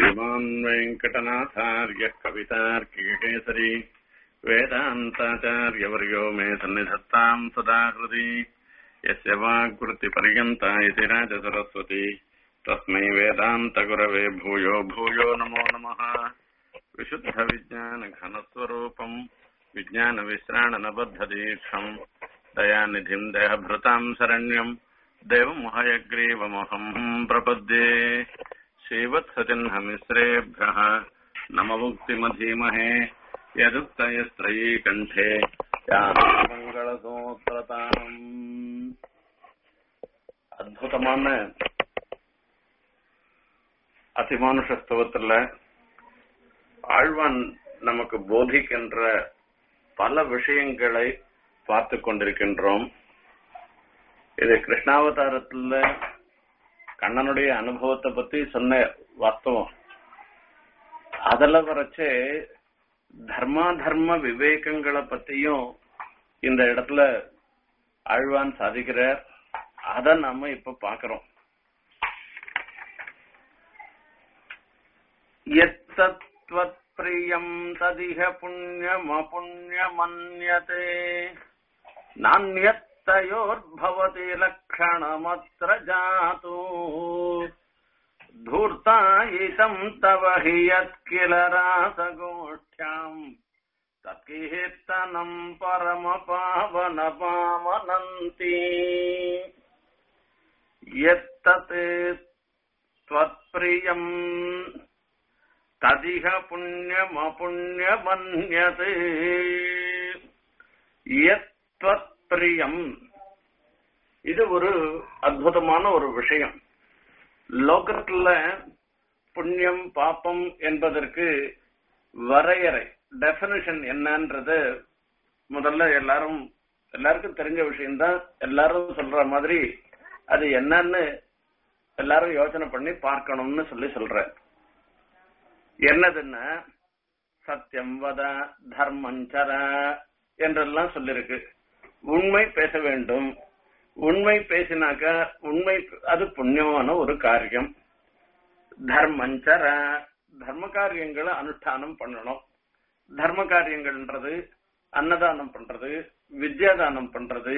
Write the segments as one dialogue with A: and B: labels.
A: श्रीमान् वेङ्कटनाथार्यः कवितार्किकेसरी वेदान्ताचार्यवर्यो मे सन्निधत्ताम् सदा हृदि यस्य वाक्वृत्तिपर्यन्ता इति राजसरस्वती तस्मै वेदान्तगुरवे भूयो भूयो नमो नमः विशुद्धविज्ञानघनस्वरूपम् विज्ञानविश्राणनबद्धदीक्षम् दयानिधिम् देहभृताम् शरण्यम् देवमहयग्रीवमहम् प्रपद्ये श्रीवत्सचिह्नमिश्रेभ्यः नममुक्तिमधीमहे यदुक्तयस्त्रयी कण्ठे மங்களசூத்திரதாம் அற்புதமான அதிமானுஷஸ்தவத்துல ஆழ்வான் நமக்கு போதிக்கின்ற பல விஷயங்களை பார்த்து கொண்டிருக்கின்றோம் இது கிருஷ்ணாவதாரத்துல கண்ணனுடைய அனுபவத்தை பத்தி சொன்ன வாஸ்தவம் அதுல வரைச்சே தர்மா தர்ம விவேகங்களை பத்தியும் இந்த இடத்துல ஆழ்வான் சாதிக்கிறார் அத நாம இப்ப பாக்குறோம் பிரியம் ததிக புண்ணியம் அபுண்ணியமன்யதே நானியத்தயோர்பவதி லக்ஷணமத்ர ஜாதூ धूर्तायितम् तव हि यत्किल रासगोष्ठ्याम् तत्कीर्तनम् परमपावनपावनन्ति यत्तत् त्वत्प्रियम् तदिह पुण्यमपुण्यमन्यते यत्त्वत्प्रिயம் இது ஒரு அற்புதமான ஒரு விஷயம் லோகத்துல புண்ணியம் பாப்பம் என்பதற்கு வரையறை டெபினிஷன் என்னன்றது முதல்ல எல்லாரும் எல்லாருக்கும் தெரிஞ்ச விஷயம்தான் எல்லாரும் சொல்ற மாதிரி அது என்னன்னு எல்லாரும் யோசனை பண்ணி பார்க்கணும்னு சொல்லி சொல்ற என்னதுன்னா சத்தியம் வத தர்மஞ்சர என்றெல்லாம் சொல்லிருக்கு உண்மை பேச வேண்டும் உண்மை பேசினாக்க உண்மை அது புண்ணியமான ஒரு காரியம் தர்மஞ்சர தர்ம காரியங்களை அனுஷ்டானம் பண்ணணும் தர்ம காரியங்கள்ன்றது அன்னதானம் பண்றது வித்யாதானம் பண்றது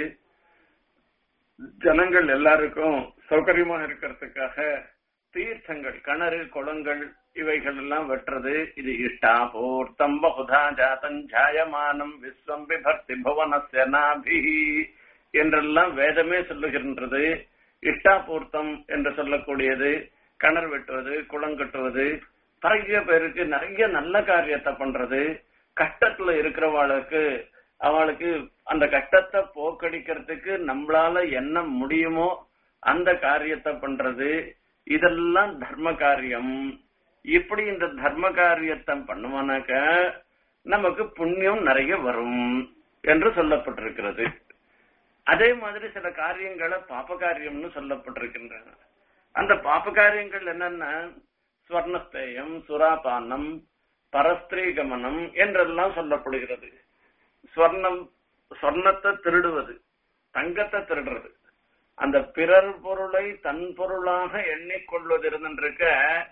A: ஜனங்கள் எல்லாருக்கும் சௌகரியமா இருக்கிறதுக்காக தீர்த்தங்கள் கிணறு குளங்கள் இவைகள் எல்லாம் வெட்டுறது இது இஷ்டா பூர்த்தம் பகுதா ஜாத்தம் ஜாயமானம் விஸ்வம் விபர்த்தி புவனஸ்ய நாபிஹி என்றெல்லாம் வேதமே சொல்லுகின்றது இஷ்டாபூர்த்தம் என்று சொல்லக்கூடியது கிணறு வெட்டுவது குளம் கட்டுவது நிறைய பேருக்கு நிறைய நல்ல காரியத்தை பண்றது கஷ்டத்துல இருக்கிறவாளுக்கு அவளுக்கு அந்த கஷ்டத்தை போக்கடிக்கிறதுக்கு நம்மளால என்ன முடியுமோ அந்த காரியத்தை பண்றது இதெல்லாம் தர்ம காரியம் இப்படி இந்த தர்ம காரியத்தை பண்ணுவானாக்க நமக்கு புண்ணியம் நிறைய வரும் என்று சொல்லப்பட்டிருக்கிறது அதே மாதிரி சில காரியங்களை பாப்ப காரியம்னு சொல்லப்பட்டிருக்கின்றன அந்த பாப்ப காரியங்கள் என்னன்னா ஸ்வர்ணஸ்தேயம் சுராபானம் பரஸ்திரீ கமனம் என்றெல்லாம் சொல்லப்படுகிறது ஸ்வர்ணம் ஸ்வர்ணத்தை திருடுவது தங்கத்தை திருடுறது அந்த பிறர் பொருளை தன் பொருளாக எண்ணிக்கொள்வது இருந்துருக்க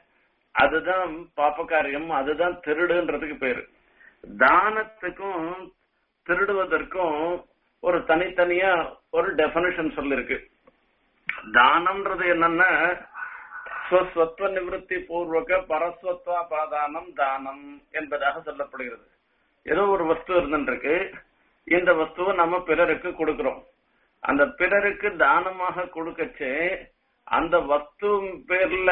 A: அதுதான் பாப்ப காரியம் அதுதான் திருடுன்றதுக்கு பேரு தானத்துக்கும் திருடுவதற்கும் ஒரு தனித்தனியா ஒரு டெபனிஷன் சொல்லிருக்கு தானம்ன்றது என்னன்னா ஸ்வஸ்வத்வ நிவர்த்தி பூர்வக பரஸ்வத்வ பாதானம் தானம் என்பதாக சொல்லப்படுகிறது ஏதோ ஒரு வஸ்து இருந்துருக்கு இந்த வஸ்துவை நம்ம பிறருக்கு கொடுக்கிறோம் அந்த பிறருக்கு தானமாக கொடுக்கச்சே அந்த வஸ்து பேர்ல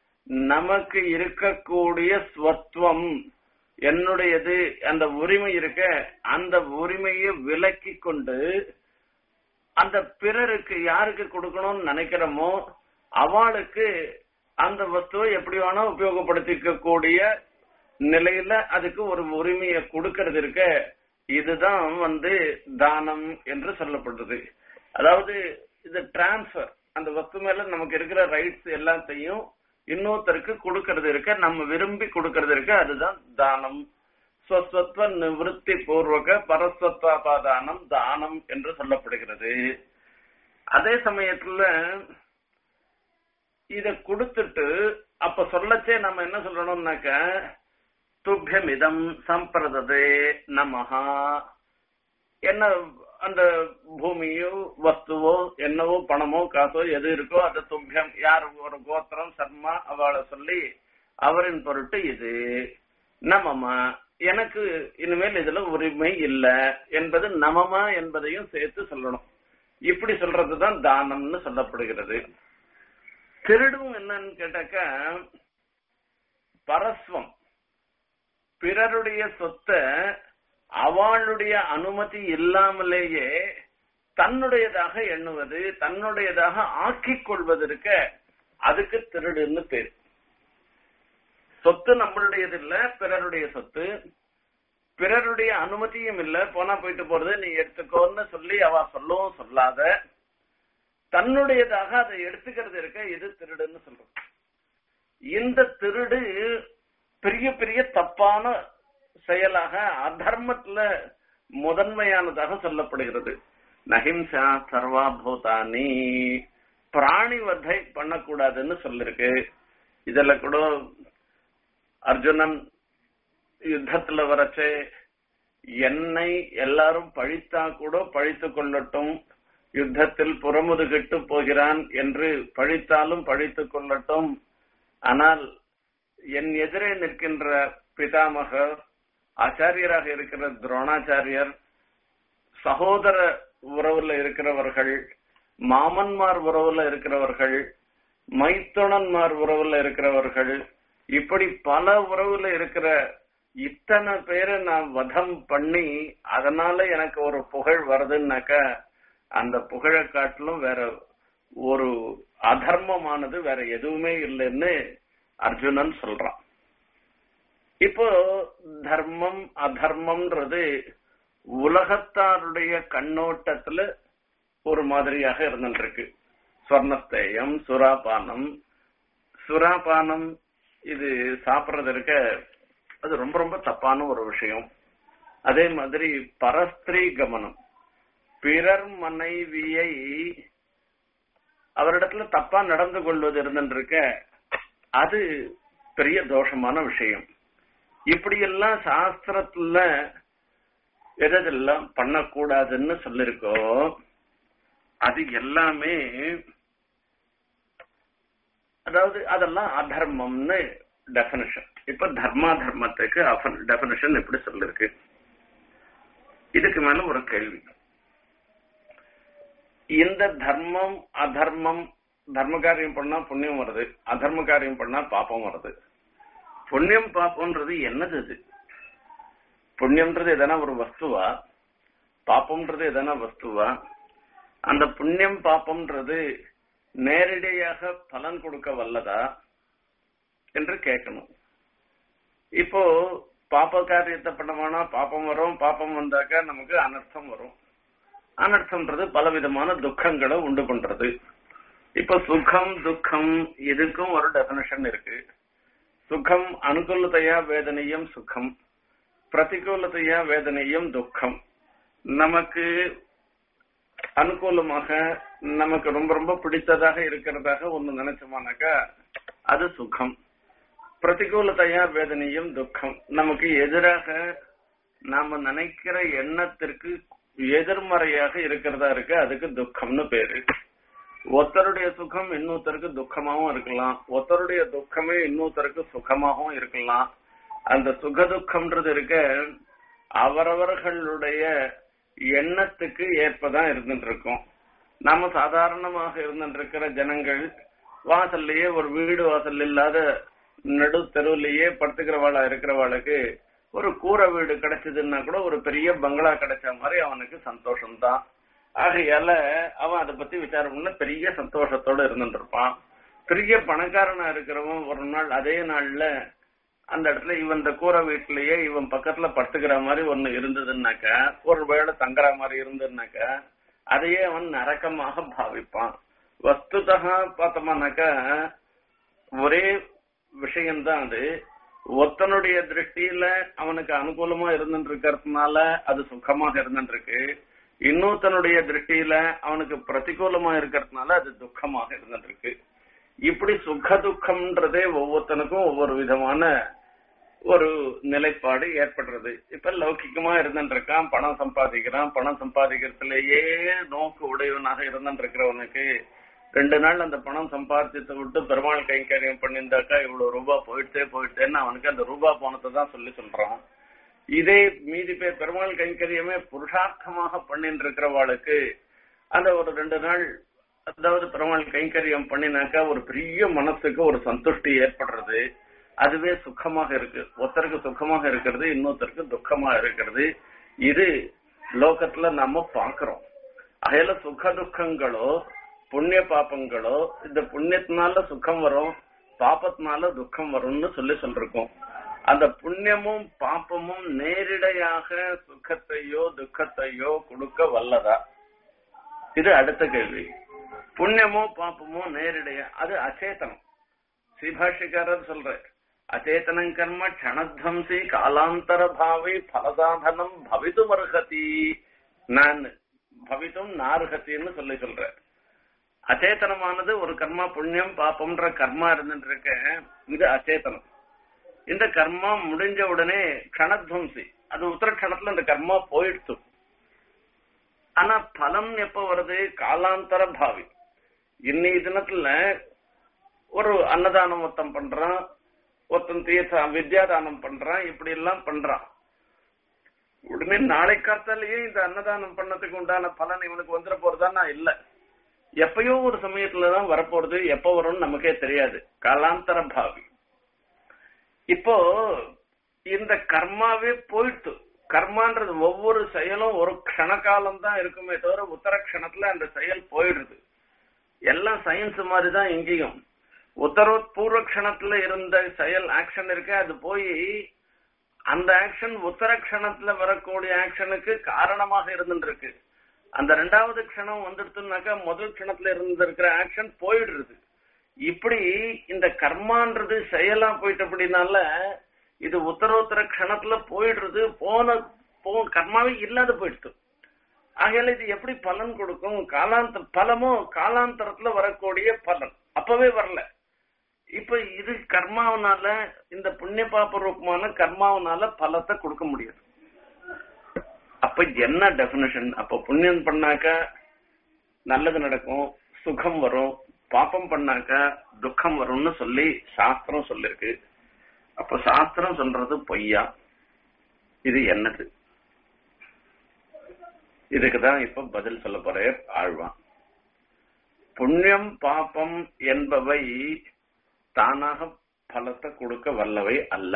A: நமக்கு இருக்கக்கூடிய ஸ்வத்வம் என்னுடையது அந்த உரிமை இருக்க அந்த உரிமையை விலக்கி கொண்டு அந்த பிறருக்கு யாருக்கு கொடுக்கணும்னு நினைக்கிறோமோ அவளுக்கு அந்த வஸ்துவை எப்படி வேணா உபயோகப்படுத்திக்க கூடிய நிலையில அதுக்கு ஒரு உரிமையை கொடுக்கறது இருக்க இதுதான் வந்து தானம் என்று சொல்லப்படுறது அதாவது இது டிரான்ஸ்பர் அந்த வஸ்து மேல நமக்கு இருக்கிற ரைட்ஸ் எல்லாத்தையும் இன்னொருத்தருக்கு கொடுக்கறது இருக்க நம்ம விரும்பி கொடுக்கறது இருக்க அதுதான் தானம் ஸ்வஸ்வத்வ நிவൃத்தி பூர்வக பரஸ்வத்வாபாதானம் தானம் என்று சொல்லப்படுகிறது அதே சமயத்துல இத கொடுத்துட்டு அப்ப சொல்லச்சே நம்ம என்ன சொல்லணும்னாக்க துப்பியமிதம் சம்பிரததே நமஹா என்ன அந்த பூமியோ வஸ்துவோ என்னவோ பணமோ காசோ எது இருக்கோ அது துப்பியம் யார் ஒரு கோத்திரம் சர்மா அவளை சொல்லி அவரின் பொருட்டு இது நமமா எனக்கு இனிமேல் இதுல உரிமை இல்ல என்பது நமமா என்பதையும் சேர்த்து சொல்லணும் இப்படி சொல்றதுதான் தானம்னு சொல்லப்படுகிறது திருடும் என்னன்னு கேட்டாக்க பரஸ்வம் பிறருடைய சொத்தை அவளுடைய அனுமதி இல்லாமலேயே தன்னுடையதாக எண்ணுவது தன்னுடையதாக ஆக்கிக் கொள்வது இருக்க அதுக்கு திருடுன்னு பேர் சொத்து நம்மளுடையது இல்ல பிறருடைய சொத்து பிறருடைய அனுமதியும் இல்ல போனா போயிட்டு போறது நீ எடுத்துக்கோன்னு சொல்லி அவ சொல்லவும் சொல்லாத தன்னுடையதாக அதை எடுத்துக்கிறது இருக்க இது திருடுன்னு சொல்றோம் இந்த திருடு பெரிய பெரிய தப்பான செயலாக அதர்மத்துல முதன்மையானதாக சொல்லப்படுகிறது நஹிம்சா சர்வாபூதானி பிராணி வதை பண்ணக்கூடாதுன்னு சொல்லிருக்கு இதுல கூட அர்ஜுனன் யுத்தத்துல வரச்சே என்னை எல்லாரும் பழித்தா கூட பழித்து கொள்ளட்டும் யுத்தத்தில் புறமுதுகிட்டு போகிறான் என்று பழித்தாலும் பழித்துக் கொள்ளட்டும் ஆனால் என் எதிரே நிற்கின்ற பிதாமகர் ஆச்சாரியராக இருக்கிற துரோணாச்சாரியர் சகோதர உறவுல இருக்கிறவர்கள் மாமன்மார் உறவுல இருக்கிறவர்கள் மைத்துணன்மார் உறவுல இருக்கிறவர்கள் இப்படி பல உறவுல இருக்கிற இத்தனை பேரை நான் வதம் பண்ணி அதனால எனக்கு ஒரு புகழ் வருதுன்னாக்க அந்த புகழை காட்டிலும் வேற ஒரு அதர்மமானது வேற எதுவுமே இல்லைன்னு அர்ஜுனன் சொல்றான் இப்போ தர்மம் அதர்மம்ன்றது உலகத்தாருடைய கண்ணோட்டத்துல ஒரு மாதிரியாக இருந்துருக்கு ஸ்வர்ணஸ்தேயம் சுராபானம் சுராபானம் இது சாப்பிடுறது இருக்க அது ரொம்ப ரொம்ப தப்பான ஒரு விஷயம் அதே மாதிரி பரஸ்திரீ கமனம் பிறர் மனைவியை அவரிடத்துல தப்பா நடந்து கொள்வது இருந்துருக்க அது பெரிய தோஷமான விஷயம் இப்படியெல்லாம் சாஸ்திரத்துல எதெல்லாம் பண்ணக்கூடாதுன்னு சொல்லிருக்கோ அது எல்லாமே அதாவது அதெல்லாம் அதர்மம்னு டெபனிஷன் இப்ப தர்மா தர்மத்துக்கு டெபனிஷன் எப்படி சொல்லிருக்கு இதுக்கு மேல ஒரு கேள்வி இந்த தர்மம் அதர்மம் தர்ம காரியம் பண்ணா புண்ணியம் வருது அதர்ம காரியம் பண்ணா பாப்பம் வருது புண்ணியம் பாப்பம்ன்றது என்னது இது புண்ணியம்ன்றது எதனா ஒரு வஸ்துவா பாப்பம்ன்றது எதனா வஸ்துவா அந்த புண்ணியம் பாப்பம்ன்றது நேரடியாக பலன் கொடுக்க வல்லதா என்று கேட்கணும் இப்போ பாப்ப காரியத்தை பண்ணமானா பாப்பம் வரும் பாப்பம் வந்தாக்க நமக்கு அனர்த்தம் வரும் அனர்த்தம்ன்றது பலவிதமான துக்கங்களை உண்டு பண்றது இப்ப சுகம் துக்கம் இதுக்கும் ஒரு டெபினேஷன் இருக்கு சுகம் அனுகூலத்தையா வேதனையும் சுகம் பிரதிகூலத்தையா வேதனையும் துக்கம் நமக்கு அனுகூலமாக நமக்கு ரொம்ப ரொம்ப பிடித்ததாக இருக்கிறதாக ஒண்ணு நினைச்சோமானாக்கா அது சுகம் பிரதிகூலத்தையா வேதனையும் துக்கம் நமக்கு எதிராக நாம நினைக்கிற எண்ணத்திற்கு எதிர்மறையாக இருக்கிறதா இருக்கு அதுக்கு துக்கம்னு பேரு ஒருத்தருடைய சுகம் இன்னொருத்தருக்கு துக்கமாவும் இருக்கலாம் ஒருத்தருடைய துக்கமே இன்னொருத்தருக்கு சுகமாகவும் இருக்கலாம் அந்த சுக துக்கம்ன்றது இருக்க அவரவர்களுடைய எண்ணத்துக்கு ஏற்பதான் இருந்துட்டு இருக்கும் நாம சாதாரணமாக இருந்துட்டு இருக்கிற ஜனங்கள் வாசல்லையே ஒரு வீடு வாசல் இல்லாத நடு தெருவுலயே படுத்துக்கிறவாளா இருக்கிறவாளுக்கு ஒரு கூரை வீடு கிடைச்சதுன்னா கூட ஒரு பெரிய பங்களா கிடைச்ச மாதிரி அவனுக்கு சந்தோஷம்தான் ஆகையால அவன் அதை பத்தி விசாரம் பண்ண பெரிய சந்தோஷத்தோட இருந்துட்டு இருப்பான் பெரிய பணக்காரனா இருக்கிறவன் ஒரு நாள் அதே நாள்ல அந்த இடத்துல இவன் இந்த கூரை வீட்டிலேயே இவன் பக்கத்துல படுத்துக்கிற மாதிரி ஒண்ணு இருந்ததுன்னாக்க ஒரு வேளை தங்குற மாதிரி இருந்ததுனாக்க அதையே அவன் நரக்கமாக பாவிப்பான் வஸ்துதகா பார்த்தோம்னாக்கா ஒரே விஷயம்தான் அது ஒத்தனுடைய திருஷ்டியில அவனுக்கு அனுகூலமா இருந்துட்டு இருக்கிறதுனால அது சுகமாக இருந்துட்டு இருக்கு இன்னொருத்தனுடைய திருஷ்டியில அவனுக்கு பிரதிகூலமா இருக்கிறதுனால அது துக்கமாக இருந்துட்டு இருக்கு இப்படி சுக துக்கம்ன்றதே ஒவ்வொருத்தனுக்கும் ஒவ்வொரு விதமான ஒரு நிலைப்பாடு ஏற்படுறது இப்ப லௌகிக்கமா இருந்துருக்கான் பணம் சம்பாதிக்கிறான் பணம் சம்பாதிக்கிறதுலயே நோக்கு உடையவனாக இருந்துருக்கிறவனுக்கு ரெண்டு நாள் அந்த பணம் சம்பாதிச்சதை விட்டு பெருமாள் கைங்கரியம் பண்ணியிருந்தாக்கா இவ்வளவு ரூபாய் போயிட்டே போயிட்டேன்னு அவனுக்கு அந்த ரூபாய் போனதை தான் சொல்லி சொல்றான் இதே மீதி பேர் பெருமாள் கைங்கரியமே புருஷார்த்தமாக பண்ணிட்டு இருக்கிறவாளுக்கு அந்த ஒரு ரெண்டு நாள் அதாவது பெருமாள் கைங்கரியம் பண்ணினாக்கா ஒரு பெரிய மனசுக்கு ஒரு சந்துஷ்டி ஏற்படுறது அதுவே சுகமாக இருக்கு ஒருத்தருக்கு சுகமாக இருக்கிறது இன்னொருத்தருக்கு துக்கமா இருக்கிறது இது லோகத்துல நாம பாக்குறோம் அகையில சுக துக்கங்களோ புண்ணிய பாப்பங்களோ இந்த புண்ணியத்தினால சுகம் வரும் பாப்பத்தினால துக்கம் வரும்னு சொல்லி சொல்லிருக்கோம் அந்த புண்ணியமும் பாப்பமும் நேரிடையாக சுகத்தையோ துக்கத்தையோ கொடுக்க வல்லதா இது அடுத்த கேள்வி புண்ணியமோ பாப்பமோ நேரிடையா அது அச்சேதனம் ஸ்ரீபாஷிக்காரர் சொல்ற அச்சேதனம் கர்ம க்ஷணத்வம்சி காலாந்தர பாவை பலசாதனம் பவிதும் அர்ஹதி நான் பவிதும் நார்ஹத்தின்னு சொல்லி சொல்ற அச்சேதனமானது ஒரு கர்மா புண்ணியம் பாப்பம்ன்ற கர்மா இருந்துட்டு இருக்க இது அச்சேதனம் இந்த கர்மா முடிஞ்ச உடனே க்ஷணத்வம்சி அது உத்தர க்ஷணத்துல அந்த கர்மா போயிடுச்சு ஆனா பலம் எப்ப வருது காலாந்தர பாவி இன்னைய தினத்துல ஒரு அன்னதானம் ஒருத்தன் பண்றான் ஒருத்தன் தீர்த்த வித்யாதானம் பண்றான் இப்படி எல்லாம் பண்றான் உடனே நாளை காத்தாலேயே இந்த அன்னதானம் பண்ணதுக்கு உண்டான பலன் இவனுக்கு வந்துட போறதான்னா இல்ல எப்பயோ ஒரு சமயத்துலதான் வரப்போறது எப்ப வரும்னு நமக்கே தெரியாது காலாந்தர பாவி இப்போ இந்த கர்மாவே போயிட்டு கர்மான்றது ஒவ்வொரு செயலும் ஒரு க்ஷணகாலம் தான் இருக்குமே தவிர உத்தர க்ஷணத்துல அந்த செயல் போயிடுது எல்லாம் சயின்ஸ் மாதிரி தான் இங்கேயும் உத்தரபூர்வ க்ஷணத்துல இருந்த செயல் ஆக்ஷன் இருக்கு அது போய் அந்த ஆக்ஷன் உத்தர க்ஷணத்துல வரக்கூடிய ஆக்ஷனுக்கு காரணமாக இருந்துருக்கு அந்த ரெண்டாவது க்ஷணம் வந்துடுச்சுனாக்கா முதல் க்ஷணத்துல இருந்திருக்கிற ஆக்ஷன் போயிடுறது இப்படி இந்த கர்மான்றது செயலா போயிட்டு அப்படின்னால இது உத்தரோத்தர க்ஷணத்துல போயிடுறது போன போ கர்மாவே இல்லாத போயிடுது ஆகையால இது எப்படி பலன் கொடுக்கும் காலாந்த பலமும் காலாந்தரத்துல வரக்கூடிய பலன் அப்பவே வரல இப்ப இது கர்மாவனால இந்த புண்ணிய பாப ரூபமான கர்மாவனால பலத்தை கொடுக்க முடியாது அப்ப என்ன டெபினேஷன் அப்ப புண்ணியம் பண்ணாக்க நல்லது நடக்கும் சுகம் வரும் பாப்பம் பண்ணாக்க துக்கம் வரும்னு சொல்லி சாஸ்திரம் சொல்லிருக்கு அப்ப சாஸ்திரம் சொல்றது பொய்யா இது என்னது இதுக்குதான் இப்ப பதில் சொல்ல போற ஆழ்வான் புண்ணியம் பாப்பம் என்பவை தானாக பலத்தை கொடுக்க வல்லவை அல்ல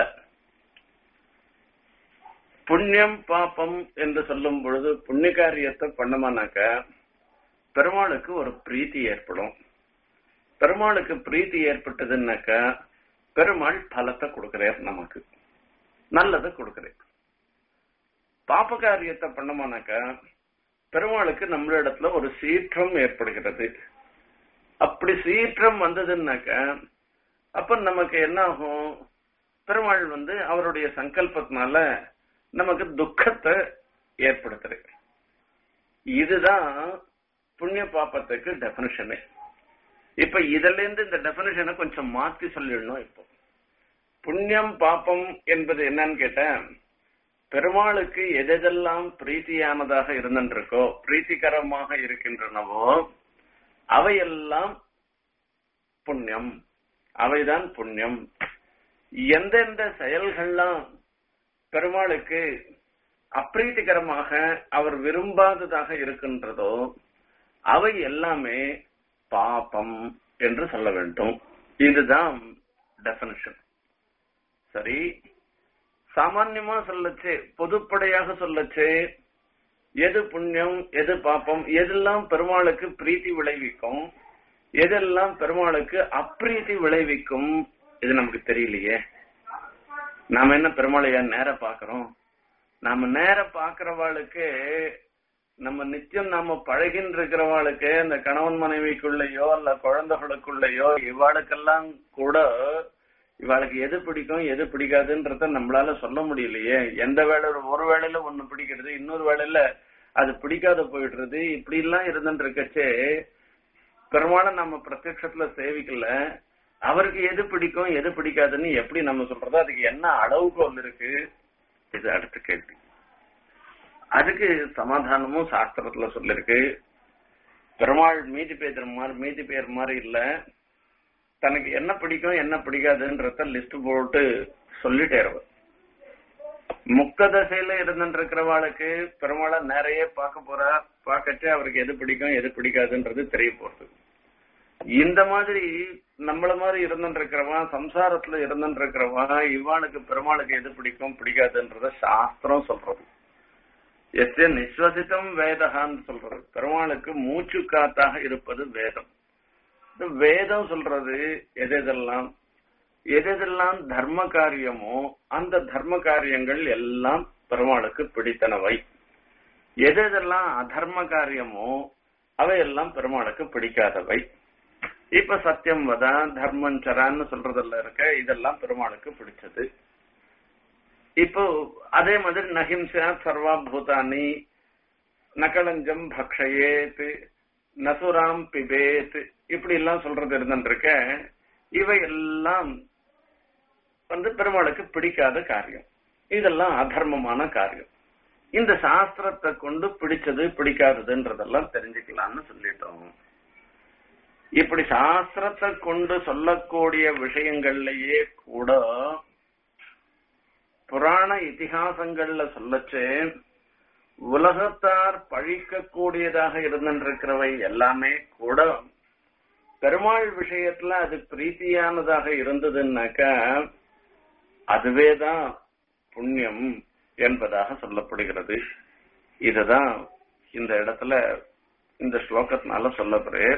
A: புண்ணியம் பாப்பம் என்று சொல்லும் பொழுது புண்ணிய காரியத்தை பண்ணமானாக்க பெருமாளுக்கு ஒரு பிரீத்தி ஏற்படும் பெருமாளுக்கு பிரீத்தி ஏற்பட்டதுன்னாக்க பெருமாள் பலத்தை கொடுக்கிறார் நமக்கு நல்லதை கொடுக்கிறார் பாப்ப காரியத்தை பண்ணமானாக்க பெருமாளுக்கு நம்மளிடத்துல ஒரு சீற்றம் ஏற்படுகிறது அப்படி சீற்றம் வந்ததுன்னாக்க அப்ப நமக்கு என்ன ஆகும் பெருமாள் வந்து அவருடைய சங்கல்பத்தினால நமக்கு துக்கத்தை ஏற்படுத்துறது இதுதான் புண்ணிய பாப்பத்துக்கு டெபினிஷனு இப்ப இதுல இருந்து இந்த டெபினிஷனை கொஞ்சம் மாத்தி சொல்லிடணும் இப்போ புண்ணியம் பாப்பம் என்பது என்னன்னு கேட்டேன் பெருமாளுக்கு எதெல்லாம் பிரீத்தியானதாக இருந்திருக்கோ பிரீத்திகரமாக இருக்கின்றனவோ அவையெல்லாம் புண்ணியம் அவைதான் புண்ணியம் எந்தெந்த செயல்கள்லாம் பெருமாளுக்கு அப்பிரீத்திகரமாக அவர் விரும்பாததாக இருக்கின்றதோ அவை எல்லாமே பாபம் என்று சொல்ல வேண்டும் இதுதான் டெபனிஷன் சரி சாமான்யமா சொல்லச்சு பொதுப்படையாக சொல்லச்சு எது புண்ணியம் எது பாப்பம் எதெல்லாம் பெருமாளுக்கு பிரீத்தி விளைவிக்கும் எதெல்லாம் பெருமாளுக்கு அப்பிரீத்தி விளைவிக்கும் இது நமக்கு தெரியலையே நாம என்ன பெருமாளையா நேர பாக்குறோம் நாம நேர பாக்குறவாளுக்கு நம்ம நித்தியம் நாம பழகின்னு இருக்கிறவாளுக்கு இந்த கணவன் மனைவிக்குள்ளேயோ இல்ல குழந்தைகளுக்குள்ளேயோ இவாளுக்கெல்லாம் கூட இவாளுக்கு எது பிடிக்கும் எது பிடிக்காதுன்றத நம்மளால சொல்ல முடியலையே எந்த வேலை ஒரு வேலையில ஒண்ணு பிடிக்கிறது இன்னொரு வேலையில அது பிடிக்காத போயிடுறது இப்படி எல்லாம் இருந்துட்டு இருக்கச்சே பெருமாளை நம்ம பிரத்யட்சத்துல சேவிக்கல அவருக்கு எது பிடிக்கும் எது பிடிக்காதுன்னு எப்படி நம்ம சொல்றதோ அதுக்கு என்ன அளவுகோல் இருக்கு இது அடுத்த கேள்வி அதுக்கு சமாதானமும் சாஸ்திரத்துல சொல்லிருக்கு பெருமாள் மீதி பேர் மாதிரி மீதி பேர் மாதிரி இல்ல தனக்கு என்ன பிடிக்கும் என்ன பிடிக்காதுன்றத லிஸ்ட் போட்டு சொல்லிட்டேருவ முக்க தசையில இருந்துட்டு இருக்கிறவாளுக்கு பெருமாளை நிறைய பார்க்க போறா பார்க்கச்சு அவருக்கு எது பிடிக்கும் எது பிடிக்காதுன்றது தெரிய போறது இந்த மாதிரி நம்மள மாதிரி இருந்துட்டு இருக்கிறவன் சம்சாரத்துல இருந்துட்டு இருக்கிறவன் இவாளுக்கு பெருமாளுக்கு எது பிடிக்கும் பிடிக்காதுன்றத சாஸ்திரம் சொல்றது எஸ்ய நிஸ்வசித்தம் வேதகான்னு சொல்றது பெருமாளுக்கு மூச்சு காத்தாக இருப்பது வேதம் இந்த வேதம் சொல்றது எது எதெல்லாம் எது எதெல்லாம் தர்ம காரியமோ அந்த தர்ம காரியங்கள் எல்லாம் பெருமாளுக்கு பிடித்தனவை எது எதெல்லாம் அதர்ம காரியமோ அவையெல்லாம் பெருமாளுக்கு பிடிக்காதவை இப்ப சத்தியம் வதா தர்மம் சரான்னு சொல்றதெல்லாம் இருக்க இதெல்லாம் பெருமாளுக்கு பிடிச்சது இப்போ அதே மாதிரி நஹிம்சா சர்வா பூதானி நகலஞ்சம் பக்ஷயேத் நசுராம் பிபேத் இப்படி எல்லாம் சொல்றது இருந்துருக்க இவை எல்லாம் வந்து பெருமாளுக்கு பிடிக்காத காரியம் இதெல்லாம் அதர்மமான காரியம் இந்த சாஸ்திரத்தை கொண்டு பிடிச்சது பிடிக்காததுன்றதெல்லாம் தெரிஞ்சுக்கலாம்னு சொல்லிட்டோம் இப்படி சாஸ்திரத்தை கொண்டு சொல்லக்கூடிய விஷயங்கள்லயே கூட புராண இதிகாசங்கள்ல சொல்லச்சு உலகத்தார் பழிக்கக்கூடியதாக இருந்திருக்கிறவை எல்லாமே கூட பெருமாள் விஷயத்துல அது பிரீத்தியானதாக இருந்ததுன்னாக்கா அதுவேதான் புண்ணியம் என்பதாக சொல்லப்படுகிறது இதுதான் இந்த இடத்துல இந்த ஸ்லோகத்தினால சொல்லப்படுறேன்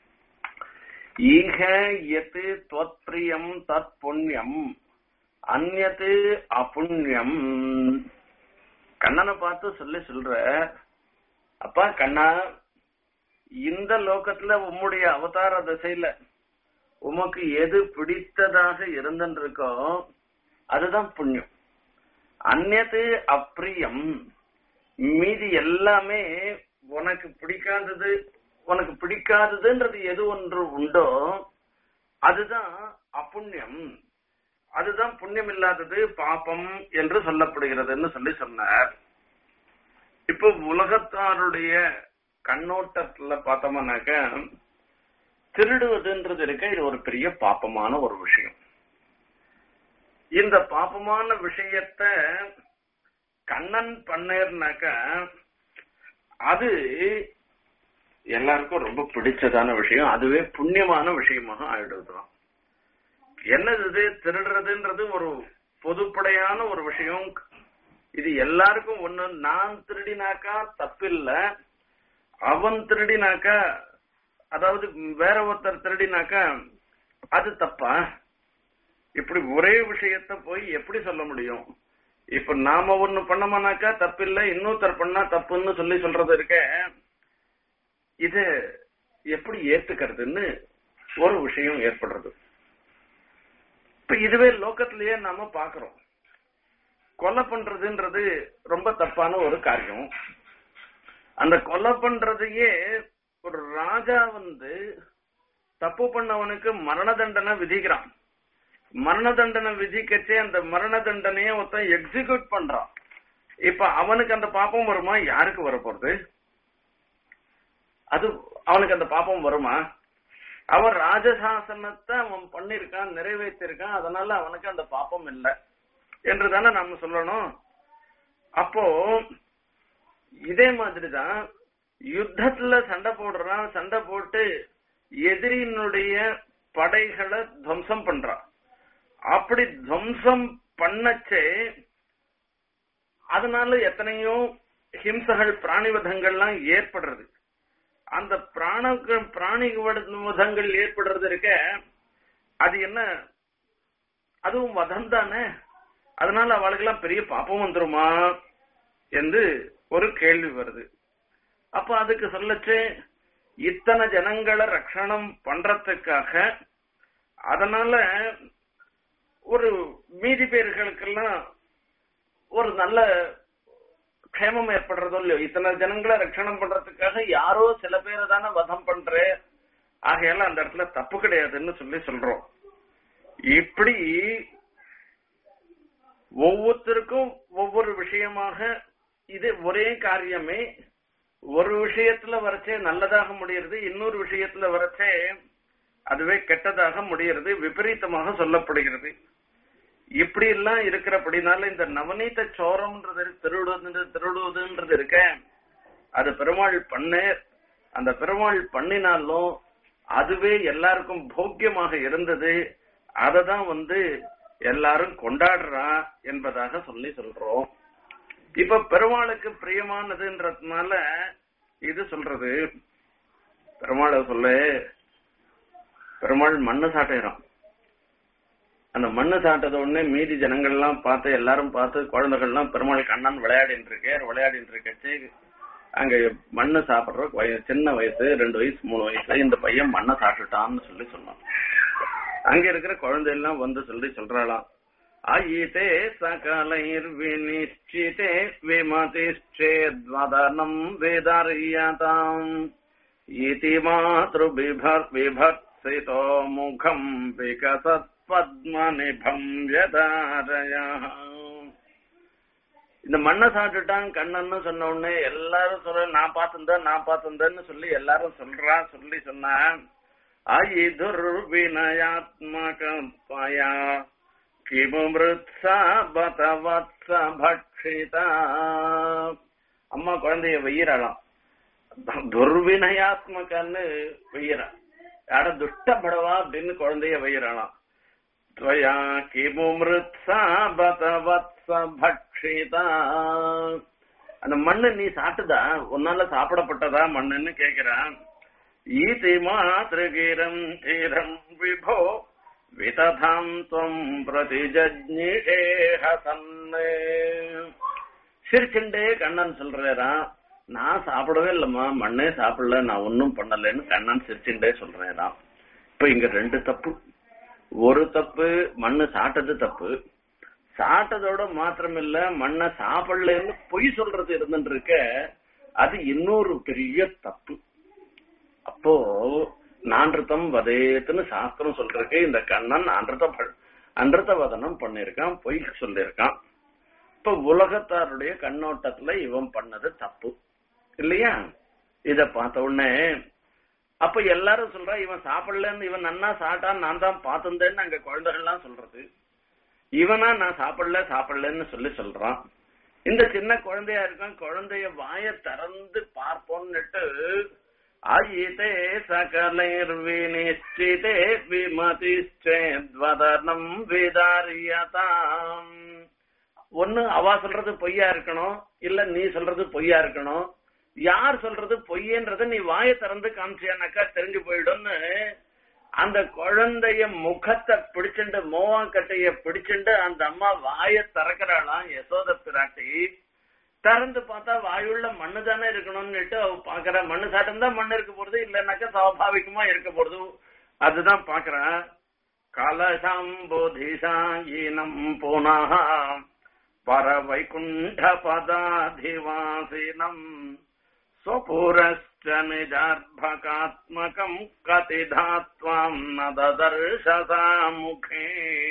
A: ஈக எத்து தொத்பிரியம் தத் புண்ணியம் அந்நத்து அப்புண்ணியம் கண்ணனை பார்த்து சொல்லி சொல்ற அப்பா கண்ணா இந்த லோகத்துல உம்முடைய அவதார திசையில உமக்கு எது பிடித்ததாக இருந்துருக்கோ அதுதான் புண்ணியம் அந்நது அப்பிரியம் மீதி எல்லாமே உனக்கு பிடிக்காதது உனக்கு பிடிக்காததுன்றது எது ஒன்று உண்டோ அதுதான் அப்புண்ணியம் அதுதான் புண்ணியம் இல்லாதது பாப்பம் என்று சொல்லப்படுகிறதுன்னு சொல்லி சொன்னார் இப்போ உலகத்தாருடைய கண்ணோட்டத்துல பார்த்தோம்னாக்க திருடுவதுன்றது இருக்க இது ஒரு பெரிய பாப்பமான ஒரு விஷயம் இந்த பாப்பமான விஷயத்த கண்ணன் பண்ணேர்னாக்க அது எல்லாருக்கும் ரொம்ப பிடிச்சதான விஷயம் அதுவே புண்ணியமான விஷயமாக ஆயிடுதான் என்னது இது திருடுறதுன்றது ஒரு பொதுப்படையான ஒரு விஷயம் இது எல்லாருக்கும் ஒண்ணு நான் திருடினாக்கா தப்பில்ல அவன் திருடினாக்கா அதாவது வேற ஒருத்தர் திருடினாக்கா அது தப்பா இப்படி ஒரே விஷயத்த போய் எப்படி சொல்ல முடியும் இப்ப நாம ஒண்ணு பண்ணோம்னாக்கா தப்பில்ல இன்னொருத்தர் பண்ணா தப்புன்னு சொல்லி சொல்றது இருக்க இது எப்படி ஏத்துக்கிறதுன்னு ஒரு விஷயம் ஏற்படுறது இப்ப இதுவே லோக்கத்திலேயே நாம பாக்குறோம் கொலை பண்றதுன்றது ரொம்ப தப்பான ஒரு காரியம் அந்த கொலை பண்றதையே ஒரு ராஜா வந்து தப்பு பண்ணவனுக்கு மரண தண்டனை விதிக்கிறான் மரண தண்டனை விதிக்கச்சே அந்த மரண தண்டனைய ஒருத்தன் எக்ஸிக்யூட் பண்றான் இப்ப அவனுக்கு அந்த பாப்பம் வருமா யாருக்கு வர போறது அது அவனுக்கு அந்த பாப்பம் வருமா அவன் ராஜசாசனத்தை அவன் பண்ணிருக்கான் நிறைவேற்றிருக்கான் அதனால அவனுக்கு அந்த பாப்பம் இல்லை என்று தானே நாம சொல்லணும் அப்போ இதே மாதிரிதான் யுத்தத்துல சண்டை போடுறான் சண்டை போட்டு எதிரியினுடைய படைகளை துவம்சம் பண்றான் அப்படி துவம்சம் பண்ணச்சே அதனால எத்தனையோ ஹிம்சகள் பிராணிவதங்கள்லாம் ஏற்படுறது அந்த பிராண பிராணி வதங்கள் ஏற்படுறது இருக்க அது என்ன அதுவும் வதம் தானே அதனால அவளுக்கெல்லாம் பெரிய பாப்பம் வந்துருமா என்று ஒரு கேள்வி வருது அப்ப அதுக்கு சொல்லச்சு இத்தனை ஜனங்களை ரட்சணம் பண்றதுக்காக அதனால ஒரு மீதி பேர்களுக்கெல்லாம் ஒரு நல்ல க்ஷேமம் ஏற்படுறதோ இல்லையோ இத்தனை ஜனங்களை ரட்சணம் பண்றதுக்காக யாரோ சில பேரை தானே வதம் பண்ற ஆகையால அந்த இடத்துல தப்பு கிடையாதுன்னு சொல்லி சொல்றோம் இப்படி ஒவ்வொருத்தருக்கும் ஒவ்வொரு விஷயமாக இது ஒரே காரியமே ஒரு விஷயத்துல வரச்சே நல்லதாக முடியறது இன்னொரு விஷயத்துல வரச்சே அதுவே கெட்டதாக முடியறது விபரீதமாக சொல்லப்படுகிறது இப்படி எல்லாம் இருக்கிறபடினால இந்த நவநீத சோரம்ன்றது திருடுவது திருடுவதுன்றது இருக்க அது பெருமாள் பண்ண அந்த பெருமாள் பண்ணினாலும் அதுவே எல்லாருக்கும் போக்கியமாக இருந்தது அதை தான் வந்து எல்லாரும் கொண்டாடுறா என்பதாக சொல்லி சொல்றோம் இப்ப பெருமாளுக்கு பிரியமானதுன்றதுனால இது சொல்றது பெருமாளை சொல்ல பெருமாள் மண்ணு சாட்டைறான் அந்த மண்ணு சாட்டத உடனே மீதி ஜனங்கள்லாம் பார்த்து எல்லாரும் பார்த்து குழந்தைகள்லாம் பெருமாள் கண்ணன் விளையாடிட்டு இருக்கே விளையாடிட்டு இருக்கச்சு அங்க மண்ணு சாப்பிடுற வய- சின்ன வயசு ரெண்டு வயசு மூணு வயசுல இந்த பையன் மண்ணை சாப்பிட்டுட்டான்னு சொல்லி சொன்னான் அங்க இருக்கிற குழந்தை எல்லாம் வந்து சொல்லி சொல்றாளாம் அயிதே சகலைர் விநிச்சிதே விமதிஷ்சேத்வதனம் வேதாரியாதாம் இதி மாத்ருபிபர் விபர்சிதோ முகம் விகசத் பத்மநிபம் யதாரயா இந்த மண்ணை சாப்பிட்டுட்டான் கண்ணன்னு சொன்ன உடனே எல்லாரும் சொல்ற நான் பார்த்திருந்தேன் நான் பார்த்திருந்தேன்னு சொல்லி எல்லாரும் சொல்றா சொல்லி சொன்னா அயிதுர்வினயாத்மகயா கிமுமிருத்ஸா பதவத்ஸ பக்ஷிதா அம்மா குழந்தைய வெய்யறாளாம் துர்வினயாத்மகன்னு வெய்யறா யார துஷ்டப்படவா அப்படின்னு குழந்தைய வெய்யறாளாம் त्वया கிமுமிருத்ஸா பதவத்ஸ பக்ஷிதா அந்த மண்ணு நீ சாப்பிட்டுதா உன்னால சாப்பிடப்பட்டதா மண்ணுன்னு கேக்குறான் ஈதி மாத்திருகிரம் தீரம் விபோ விததாம் துவம் பிரதிஜஜ்ஞிஷேஹ சன்னே சிரிச்சுண்டே கண்ணன் சொல்றேரா நான் சாப்பிடவே இல்லம்மா மண்ணே சாப்பிடல நான் ஒன்னும் பண்ணலன்னு கண்ணன் சிரிச்சுண்டே சொல்றேராம் இப்ப இங்க ரெண்டு தப்பு ஒரு தப்பு மண்ணு சாப்பிட்டது தப்பு சாப்பிட்டதோட மாத்திரமில்ல மண்ணை சாப்பிடலன்னு பொய் சொல்றது இருந்துட்டு இருக்க அது இன்னொரு பெரிய தப்பு அப்போ நான்றுத்தம் வதேத்துன்னு சாஸ்திரம் சொல்றதுக்கு இந்த கண்ணன் அன்றத அன்றத வதனம் பண்ணிருக்கான் பொய் சொல்லியிருக்கான் இப்ப உலகத்தாருடைய கண்ணோட்டத்துல இவன் பண்ணது தப்பு இல்லையா இத பார்த்த உடனே அப்ப எல்லாரும் சொல்றா இவன் சாப்பிடலன்னு இவன் நன்னா சாப்பிட்டான் நான் தான் பார்த்திருந்தேன்னு அங்க குழந்தைகள்லாம் சொல்றது இவனா நான் சாப்பிடல சாப்பிடலன்னு சொல்லி சொல்றான் இந்த சின்ன குழந்தையா இருக்கான் குழந்தைய வாய திறந்து பார்ப்போம்னுட்டு ஆயிதே சகலைர் வினிச்சிதே விமதிஷ்டேத்வதனம் விதாரியதாம் ஒண்ணு அவ சொல்றது பொய்யா இருக்கணும் இல்ல நீ சொல்றது பொய்யா இருக்கணும் யார் சொல்றது பொய்யன்றத நீ வாயை திறந்து காமிச்சியானாக்கா தெரிஞ்சு போயிடும்னு அந்த குழந்தைய முகத்தை பிடிச்சுண்டு மோவாக்கட்டைய பிடிச்சுண்டு அந்த அம்மா வாயை திறக்கிறாளாம் யசோத பிராட்டி திறந்து பார்த்தா வாயுள்ள மண்ணு தானே இருக்கணும்னுட்டு அவ பாக்குறா மண்ணு சாட்டம் மண்ணு இருக்க போறது இல்லைன்னாக்கா சுவாபாவிகமா இருக்க போறது அதுதான் பாக்குறான் கலசம்போதிசாயினம் புனः பரவைகுண்ட பதாதிவாசினம் स्वपुरश्च निजार्भकात्मकम् कतिधा त्वाम् न ददर्शसा मुखे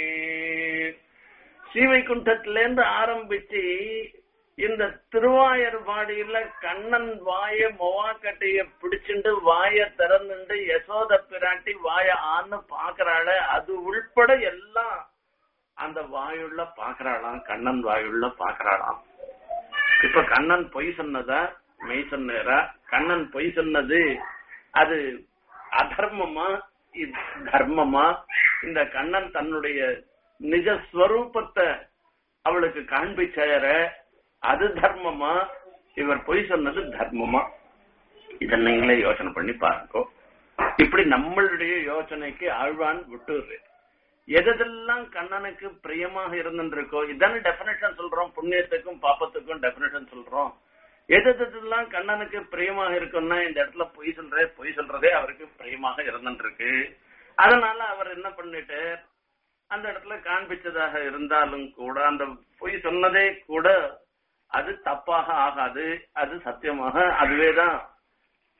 A: ஸ்ரீவைகுண்டத்திலேருந்து ஆரம்பிச்சு இந்த திருவாயர்பாடியில கண்ணன் வாய மொவாக்கட்டைய பிடிச்சுண்டு வாய திறந்துண்டு யசோத பிராட்டி வாய ஆன்னு பாக்குறாள அது உள்பட எல்லாம் அந்த வாயுள்ள பாக்குறாளாம் கண்ணன் வாயுள்ள பாக்குறாளாம் இப்ப கண்ணன் பொய் சொன்னதா மெய் சொன்னாரா கண்ணன் பொய் சொன்னது அது அதர்மமா இது தர்மமா இந்த கண்ணன் தன்னுடைய நிஜ ஸ்வரூபத்தை அவளுக்கு காண்பிச்சார அது தர்மமா இவர் பொய் சொன்னது தர்மமா இத நீங்களே யோசனை பண்ணி பாருங்க இப்படி நம்மளுடைய யோசனைக்கு ஆழ்வான் விட்டுரு எதெல்லாம் கண்ணனுக்கு பிரியமாக இருந்துருக்கோ இதானே டெபினேஷன் சொல்றோம் புண்ணியத்துக்கும் பாப்பத்துக்கும் டெபினேஷன் சொல்றோம் எதெல்லாம் கண்ணனுக்கு பிரியமாக இருக்குன்னா இந்த இடத்துல பொய் சொல்றே பொய் சொல்றதே அவருக்கு பிரியமாக இருந்துருக்கு அதனால அவர் என்ன பண்ணிட்டு அந்த இடத்துல காண்பிச்சதாக இருந்தாலும் கூட அந்த பொய் சொன்னதே கூட அது தப்பாக ஆகாது அது சத்தியமாக அதுவேதான்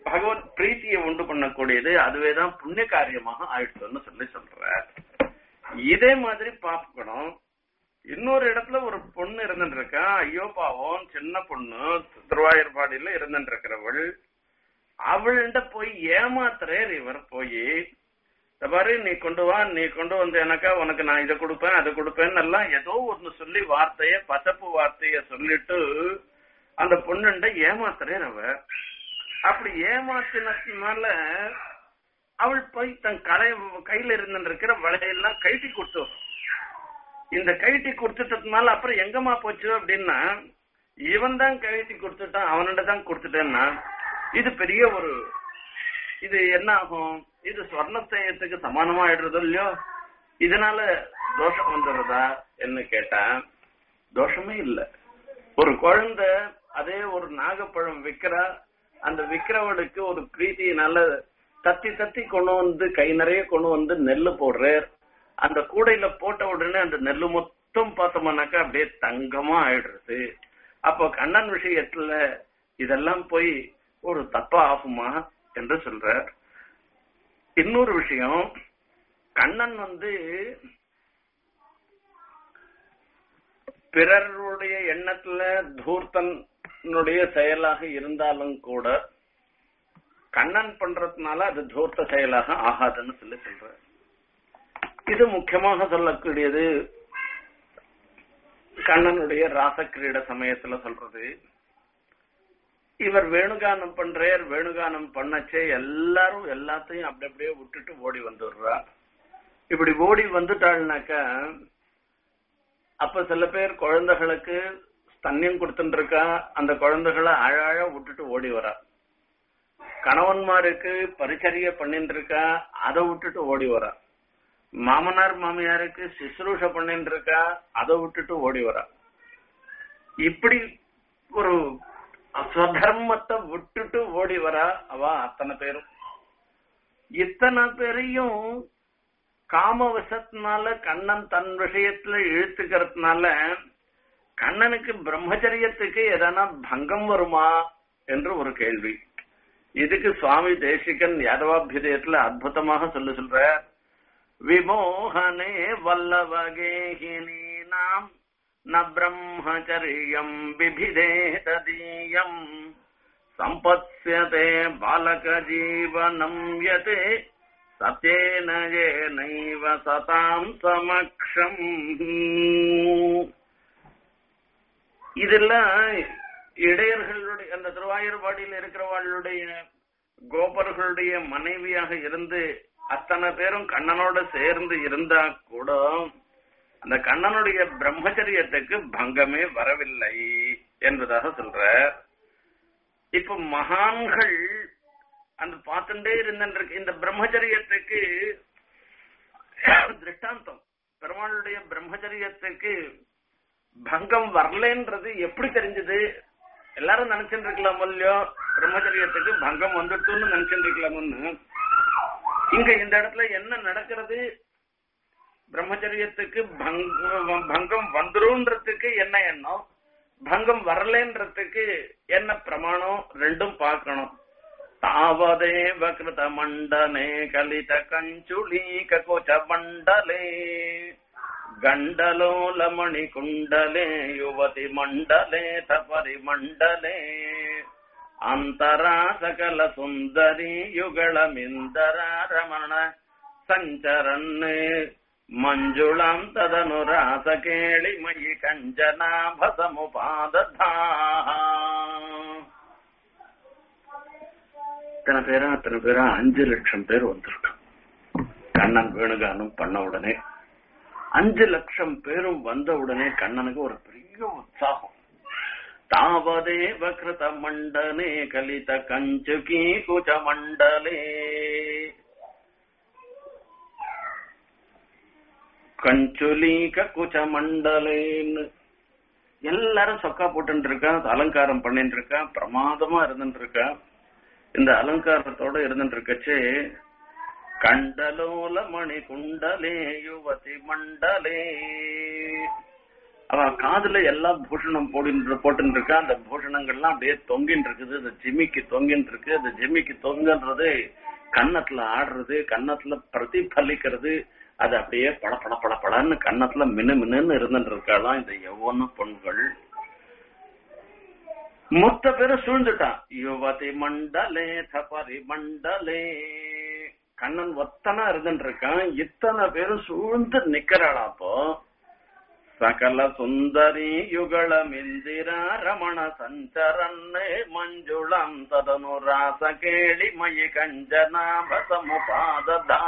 A: பகவத் பிரீத்தியை உண்டு பண்ணக்கூடியது அதுவேதான் புண்ணிய காரியமாக ஆயிடுச்சுன்னு சொல்லி சொல்ற இதே மாதிரி பார்க்கணும் இன்னொரு இடத்துல ஒரு பொண்ணு இருந்துட்டு இருக்கா ஐயோ பாவம் சின்ன பொண்ணு திருவாயூர்பாடியில இருந்துட்டு இருக்கிறவள் அவள்கிட்ட போய் ஏமாத்துறார் இவர் போய் இந்த மாதிரி நீ கொண்டு வா நீ கொண்டு வந்து எனக்கா உனக்கு நான் இதை கொடுப்பேன் அதை கொடுப்பேன்னு எல்லாம் ஏதோ ஒண்ணு சொல்லி வார்த்தைய பசப்பு வார்த்தைய சொல்லிட்டு அந்த பொண்ணுண்ட ஏமாத்துறார் அவ அப்படி ஏமாத்தினதுனால அவள் போய் தன் கலை கையில இருந்து இருக்கிற வளையெல்லாம் கழட்டி கொடுத்து இந்த கழட்டி கொடுத்துட்டதுனால அப்புறம் எங்கம்மா போச்சு அப்படின்னா இவன் தான் கழட்டி கொடுத்துட்டான் அவனிட தான் கொடுத்துட்டேன்னா இது பெரிய ஒரு இது என்ன ஆகும் இது ஸ்வர்ணத்தயத்துக்கு சமானமா ஆயிடுறதோ இல்லையோ இதனால தோஷம் வந்துடுறதா என்ன கேட்டேன் தோஷமே இல்ல ஒரு குழந்தை அதே ஒரு நாகப்பழம் விக்கிறா அந்த விக்கிறவளுக்கு ஒரு பிரீத்தியினால தத்தி தத்தி கொண்டு வந்து கை நிறைய கொண்டு வந்து நெல்லு போடுறார் அந்த கூடையில போட்ட உடனே அந்த நெல்லு மொத்தம் பார்த்தோம்னாக்கா அப்படியே தங்கமா ஆயிடுறது அப்போ கண்ணன் விஷயத்துல இதெல்லாம் போய் ஒரு தப்பா ஆகுமா என்று சொல்றார் இன்னொரு விஷயம் கண்ணன் வந்து பிறருடைய எண்ணத்துல தூர்த்தனுடைய செயலாக இருந்தாலும் கூட கண்ணன் பண்றதுனால அது தூர்த்த செயலாக ஆகாதுன்னு சொல்லி சொல்ற இது முக்கியமாக சொல்லக்கூடியது கண்ணனுடைய ராசக்கிரீட சமயத்துல சொல்றது இவர் வேணுகானம் பண்றார் வேணுகானம் பண்ணச்சே எல்லாரும் எல்லாத்தையும் அப்படி அப்படியே விட்டுட்டு ஓடி வந்துடுறா இப்படி ஓடி வந்துட்டாள்னாக்கா அப்ப சில பேர் குழந்தைகளுக்கு ஸ்தன்யம் கொடுத்துட்டு இருக்கா அந்த குழந்தைகளை அழாழ விட்டுட்டு ஓடி வரா கணவன்மாருக்கு பரிச்சரிய பண்ணிட்டு இருக்கா அதை விட்டுட்டு ஓடி வரா மாமனார் மாமியாருக்கு சிசுரூஷ பண்ணிட்டு இருக்கா அதை விட்டுட்டு ஓடி வரா இப்படி ஒரு ஸ்வதர்மத்தை விட்டுட்டு ஓடி வரா அவ அத்தனை பேரும் இத்தனை பேரையும் காமவசத்தினால கண்ணன் தன் விஷயத்துல இழுத்துக்கிறதுனால கண்ணனுக்கு பிரம்மச்சரியத்துக்கு எதனா பங்கம் வருமா என்று ஒரு கேள்வி இதுக்கு சுவாமி தேசிகன் யாதவாபியுதயத்துல அற்புதமாக சொல்லு சொல்ற விமோகனே வல்லவகேகினி நாம் ந பிரம்மச்சரியம் விபிதே ததீயம் சம்பத்யதே பாலக ஜீவனம் யதே சத்யேன ஏனைவ சதாம் சமக்ஷம் இதெல்லாம் இடையர்களுடைய அந்த திருவாயூர்பாடியில் இருக்கிறவர்களுடைய கோபர்களுடைய மனைவியாக இருந்து அத்தனை பேரும் கண்ணனோட சேர்ந்து இருந்தா கூட அந்த கண்ணனுடைய பிரம்மச்சரியத்துக்கு பங்கமே வரவில்லை என்பதாக சொல்ற இப்ப மகான்கள் அந்த பார்த்துட்டே இருந்திருக்கு இந்த பிரம்மச்சரியத்துக்கு திருஷ்டாந்தம் பெருமாளுடைய பிரம்மச்சரியத்துக்கு பங்கம் வரலன்றது எப்படி தெரிஞ்சது எல்லாரும் நினைச்சுட்டு இருக்கலாம் இல்லையோ பிரம்மச்சரியத்துக்கு பங்கம் வந்துட்டுன்னு நினைச்சுட்டு இருக்கலாம்னு இங்க இந்த இடத்துல என்ன நடக்கிறது பிரம்மச்சரியத்துக்கு பங்கம் வந்துருன்றதுக்கு என்ன எண்ணம் பங்கம் வரலன்றதுக்கு என்ன பிரமாணம் ரெண்டும் பார்க்கணும் தாவதேவ கிருத மண்டலே கலித கஞ்சுலீக கோச்ச மண்டலே ಗಂಡಲೋಲಮಣಿ ಕುಂಡಲೆ ಯುವತಿ ಮಂಡಲೆ ತಪರಿ ಮಂಡಲೆ ಅಂತರ ಸಕಲ ಸುಂದರಿ ಯುಗಳ ಮಿಂದರ ರಮಣ ಸಂಚರನ್ನೇ ಮಂಜುಳಾಂ ತದನು ರಾಸ ಕೇಳಿ ಮಯಿ ಕಂಜನಾಭ ಸಮುಪಾದಧಾ இத்தனை பேரா அத்தனை பேரா அஞ்சு லட்சம் பேர் வந்திருக்கான் கண்ணன் வேணுகானம் பண்ண உடனே அஞ்சு லட்சம் பேரும் வந்த உடனே கண்ணனுக்கு ஒரு பெரிய உற்சாகம் தாவதேவ கிருத மண்டலே கலித கஞ்சுகி குஜ மண்டலே கஞ்சுலீக குஜ மண்டலேன்னு எல்லாரும் சொக்கா போட்டு இருக்கா அலங்காரம் பண்ணிட்டு இருக்கா பிரமாதமா இருந்துட்டு இருக்கா இந்த அலங்காரத்தோட இருந்துட்டு இருக்கச்சே கண்டலோல மணி குண்டலே யுவதி மண்டலே அவ காதுல எல்லா பூஷணம் போட்டு போட்டுன்னு இருக்கா அந்த பூஷணங்கள்லாம் அப்படியே தொங்கின்னு இருக்குது அந்த ஜிம்மிக்கு தொங்கின்னு இருக்கு அந்த ஜிம்மிக்கு தொங்குன்றது கன்னத்துல ஆடுறது கன்னத்துல பிரதிபலிக்கிறது அது அப்படியே பட பட பட படன்னு கன்னத்துல மினு மினுன்னு இருந்துட்டு இருக்காளாம் இந்த எவ்வொன்னு பெண்கள் மொத்த பேரும் சூழ்ந்துட்டான் யுவதி மண்டலே தபரி மண்டலே கண்ணன் ஒத்தனா இருந்துட்டு இருக்கான் இத்தனை பேரும் சூழ்ந்து நிக்கிறாளா அப்போ சகல சுந்தரி யுகலம் இந்திரா ரமண சஞ்சரன்னே மஞ்சுளம் ததனு ராச கேளி மயி கஞ்சனாபசமுபாததா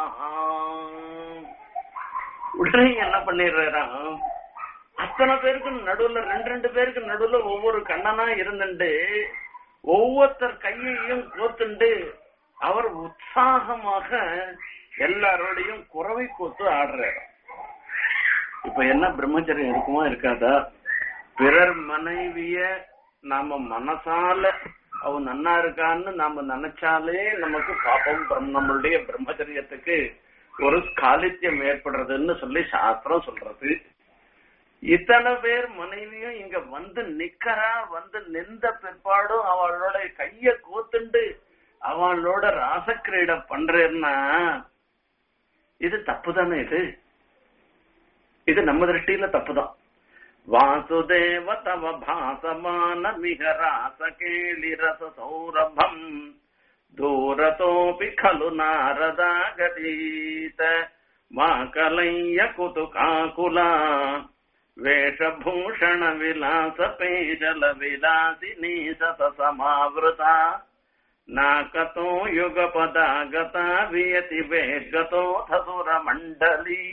A: உடனே என்ன பண்ணிடுறான் அத்தனை பேருக்கு நடுவுல ரெண்டு ரெண்டு பேருக்கு நடுவுல ஒவ்வொரு கண்ணனா இருந்துட்டு ஒவ்வொருத்தர் கையையும் கோத்துண்டு அவர் உற்சாகமாக எல்லாரோடையும் குறவை கோத்து ஆடுறாரு இப்ப என்ன பிரம்மச்சரியம் இருக்குமா இருக்காதா பிறர் மனைவிய நாம மனசால அவ நன்னா இருக்கான்னு நாம நினைச்சாலே நமக்கு பாப்பம் நம்மளுடைய பிரம்மச்சரியத்துக்கு ஒரு காலித்தியம் ஏற்படுறதுன்னு சொல்லி சாஸ்திரம் சொல்றது இத்தனை பேர் மனைவியும் இங்க வந்து நிக்கிறா வந்து நின்ற பிற்பாடும் அவளோட கைய கோத்துண்டு அவளோட ராசக்கிரீட பண்றேன்னா இது தப்பு தானே இது இது நம்ம திருஷ்டியில தப்புதான் வாசுதேவ தவ பாசமான மிக ராச கேளி ரச சௌரபம் தூரத்தோபி खलु नारदा गतीत मा कलय्य कुतुकाकुला वेषभूषण विलास पेजल विलासिनी सत समावृता नाकतो युगपदा गता वियति वेगतो थसुर मण्डली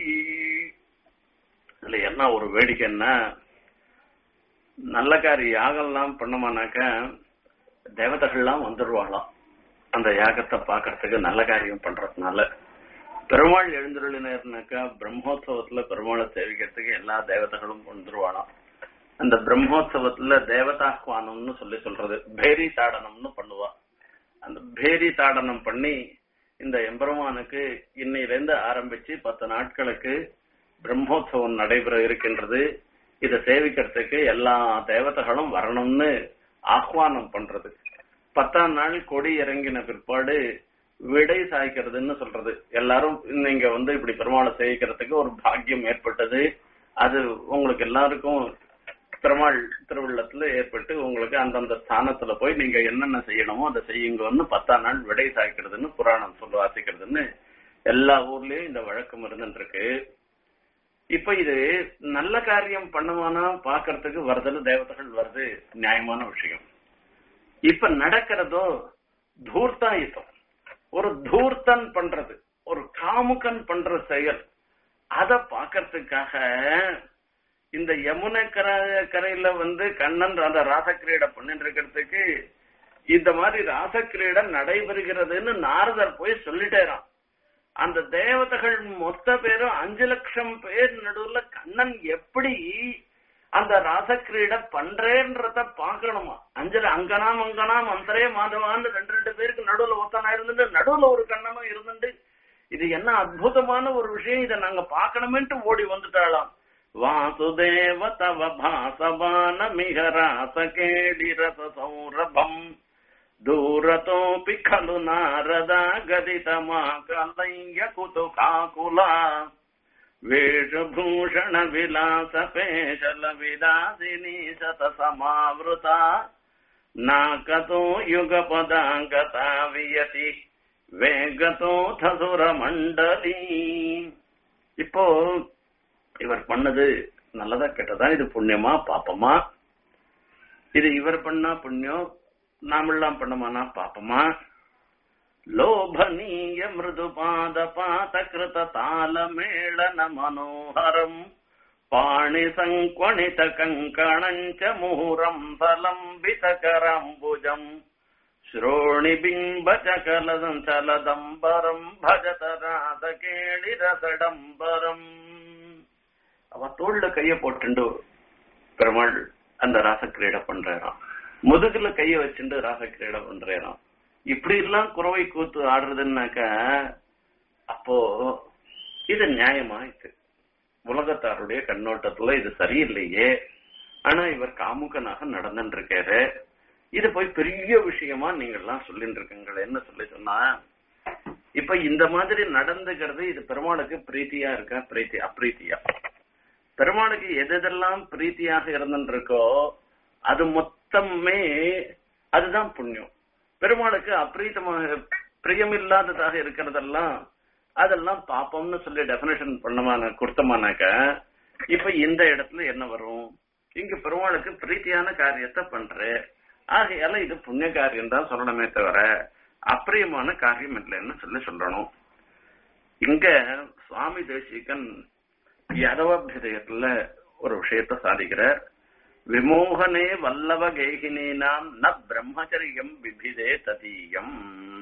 A: இதுல என்ன ஒரு வேடிக்கைன்னா நல்ல காரிய யாகம்லாம் பண்ணமானாக்க தேவதைகள்லாம் வந்துடுவாளாம் அந்த யாகத்தை பாக்குறதுக்கு நல்ல காரியம் பண்றதுனால பெருமாள் எழுந்துருளினர்னாக்கா பிரம்மோத்சவத்துல பெருமாளை சேவிக்கிறதுக்கு எல்லா தேவதைகளும் வந்துருவாளாம் அந்த பிரம்மோத்சவத்துல தேவதாஹ்வானம்னு சொல்லி சொல்றது பேரி தாடனம்னு பண்ணுவா அந்த பேரி தாடனம் பண்ணி இந்த எம்பெருமானுக்கு இன்னையிலிருந்து ஆரம்பிச்சு பத்து நாட்களுக்கு பிரம்மோத்சவம் நடைபெற இருக்கின்றது இதை சேவிக்கிறதுக்கு எல்லா தேவதைகளும் வரணும்னு ஆஹ்வானம் பண்றது பத்தாம் நாள் கொடி இறங்கின பிற்பாடு விடை சாய்க்கிறதுன்னு சொல்றது எல்லாரும் நீங்க வந்து இப்படி பெருமாளை சேவிக்கிறதுக்கு ஒரு பாக்கியம் ஏற்பட்டது அது உங்களுக்கு எல்லாருக்கும் பெருமாள் திருவிழத்துல ஏற்பட்டு உங்களுக்கு அந்தந்த ஸ்தானத்துல போய் நீங்க என்னென்ன செய்யணுமோ அதை செய்யுங்கன்னு பத்தாம் நாள் விடை சாய்க்கிறதுன்னு புராணம் சொல்ல வாசிக்கிறதுன்னு எல்லா ஊர்லயும் இந்த வழக்கம் இருந்துட்டு இருக்கு இப்ப இது நல்ல காரியம் பண்ணுவானா பாக்குறதுக்கு வருதுன்னு தேவதைகள் வருது நியாயமான விஷயம் இப்ப நடக்கிறதோ தூர்த்தாயுத்தம் ஒரு தூர்த்தன் பண்றது ஒரு காமுகன் பண்ற செயல் அத பாக்கிறதுக்காக இந்த யமுனை கரை கரையில வந்து கண்ணன் அந்த ராசக்கிரீடை பண்ணிட்டு இருக்கிறதுக்கு இந்த மாதிரி ராசக்கிரீடை நடைபெறுகிறதுன்னு நாரதர் போய் சொல்லிட்டேறான் அந்த தேவதைகள் மொத்த பேரும் அஞ்சு லட்சம் பேர் நடுவுல கண்ணன் எப்படி அந்த ராசக்கிரீட பண்றேன்றத பாக்கணுமா அஞ்சல அங்கனாம் அங்கனாம் அந்தரே மாதவான்னு ரெண்டு ரெண்டு பேருக்கு நடுவுல ஒத்தனா இருந்துட்டு நடுவுல ஒரு கண்ணனும் இருந்துட்டு இது என்ன அற்புதமான ஒரு விஷயம் இதை நாங்க பாக்கணுமேன்ட்டு ஓடி வந்துட்டாளாம் வாசுதேவ தவ பாசவான மிக ராச கேடி ரச சௌரபம் दूरतोऽपि खलु नारदा गदितमा कलय्य कुतुकाकुला वेषभूषण विलास पेशल विलासिनी शत समावृता नाकतो युगपदा गता वियति வேகத்தோ தசுர மண்டலி இப்போ இவர் பண்ணது நல்லதா கெட்டதா இது புண்ணியமா பாப்பமா இது இவர் பண்ணா புண்ணியம் நாமெல்லாம் பண்ணமானா பாப்பமா லோபனீய மிருது பாத பாத கிருத தால மேளன மனோகரம் பாணி சங்கணித கங்கணஞ்ச முஹுரம் பலம்பித கரம்புஜம் श्रोणि बिम्ब चकलदं चलदम्बरं भजत राध கேளி ரசடம்பரம் அவ தோல்ல கைய போட்டுண்டு பெருமாள் அந்த ராசக்கிரீடை பண்றாராம் முதுகுல கைய வச்சுட்டு ராசக்கிரீடை பண்றாராம் இப்படி எல்லாம் குறவை கூத்து ஆடுறதுன்னாக்க அப்போ இது நியாயமா இது உலகத்தாருடைய கண்ணோட்டத்துல இது சரியில்லையே ஆனா இவர் காமுகனாக நடந்துட்டு இருக்காரு இது போய் பெரிய விஷயமா நீங்க எல்லாம் சொல்லிட்டு இருக்கீங்களே என்ன சொல்லி சொன்னா இப்ப இந்த மாதிரி நடந்துக்கிறது இது பெருமாளுக்கு பிரீத்தியா இருக்கா பிரீத்தி அப்ரீத்தியா பெருமாளுக்கு எது எதெல்லாம் பிரீத்தியாக இருந்துட்டு இருக்கோ அது மொத்தமே அதுதான் புண்ணியம் பெருமாளுக்கு அப்ரீத்தமாக பிரியமில்லாததாக இருக்கிறதெல்லாம் அதெல்லாம் பாப்போம்னு சொல்லி டெபினேஷன் பண்ணமான கொடுத்தமானாக்க இப்ப இந்த இடத்துல என்ன வரும் இங்க பெருமாளுக்கு பிரீத்தியான காரியத்தை பண்ற ஆகையால இது புண்ணிய காரியம் தான் சொல்லணுமே தவிர அப்பிரியமான காரியம் இல்லைன்னு சொல்லி சொல்லணும் இங்க சுவாமி தேசிகன் யதவாபியதயத்துல ஒரு விஷயத்த சாதிக்கிறார் விமோகனே வல்லவ கேகினீனாம் ந பிரம்மச்சரியம் விபிதே ததீயம்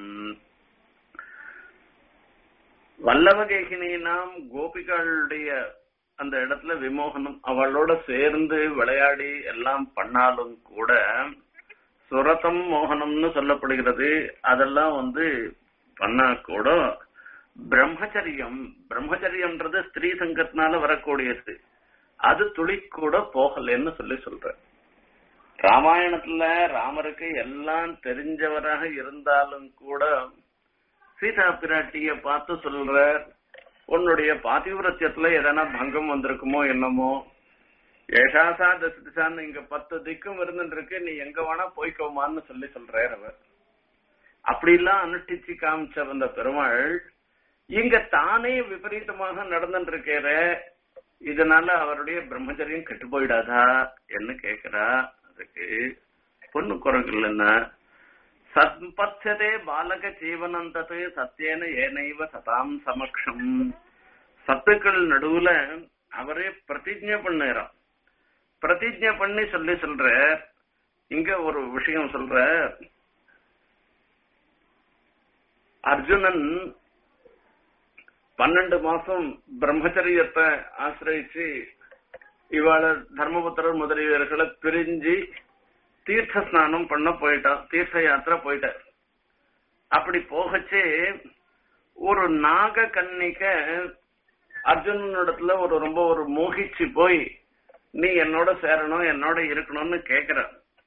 A: வல்லவ கேகினீனாம் கோபிகளுடைய அந்த இடத்துல விமோகனம் அவளோட சேர்ந்து விளையாடி எல்லாம் பண்ணாலும் கூட சுரதம் மோகனம்னு சொல்லப்படுகிறது அதெல்லாம் வந்து பண்ணா கூட பிரம்மச்சரியம் பிரம்மச்சரியம்ன்றது ஸ்திரீ சங்கத்தினால வரக்கூடியது அது துளி கூட போகலன்னு சொல்லி சொல்ற ராமாயணத்துல ராமருக்கு எல்லாம் தெரிஞ்சவராக இருந்தாலும் கூட சீதா பிராட்டிய பார்த்து சொல்ற உன்னுடைய பாதிவிரத்தியத்துல எதனா பங்கம் வந்திருக்குமோ என்னமோ ஏஷாசா தசிசான்னு இங்க பத்து திக்கும் இருந்துட்டு இருக்கு நீ எங்க வேணா போய்க்கோமான்னு சொல்லி சொல்றார் அவர் அப்படிலாம் அனுஷ்டிச்சு காமிச்ச வந்த பெருமாள் இங்க தானே விபரீதமாக நடந்துட்டு இருக்கிற இதனால அவருடைய பிரம்மச்சரியம் கெட்டு போயிடாதா என்ன கேக்குறா அதுக்கு பொண்ணு குரங்கு இல்லைன்னா சம்பத்ததே பாலக ஜீவனம் தத்து சத்தியன ஏனைவ சதாம் சமக்ஷம் சத்துக்கள் நடுவுல அவரே பிரதிஜை பண்ணுறான் பிரதிஜை பண்ணி சொல்லி சொல்ற இங்க ஒரு விஷயம் சொல்ற அர்ஜுனன் பன்னெண்டு மாசம் பிரம்மச்சரியத்தை ஆசிரியிச்சு இவாள தர்மபுத்திரர் முதலியவர்களை பிரிஞ்சு தீர்த்த ஸ்நானம் பண்ண போயிட்டான் தீர்த்த யாத்திரை போயிட்டார் அப்படி போகச்சே ஒரு நாக கன்னிக்க அர்ஜுனனிடத்துல ஒரு ரொம்ப ஒரு மோகிச்சு போய் நீ என்னோட சேரணும் என்னோட இருக்கணும்னு கேக்குற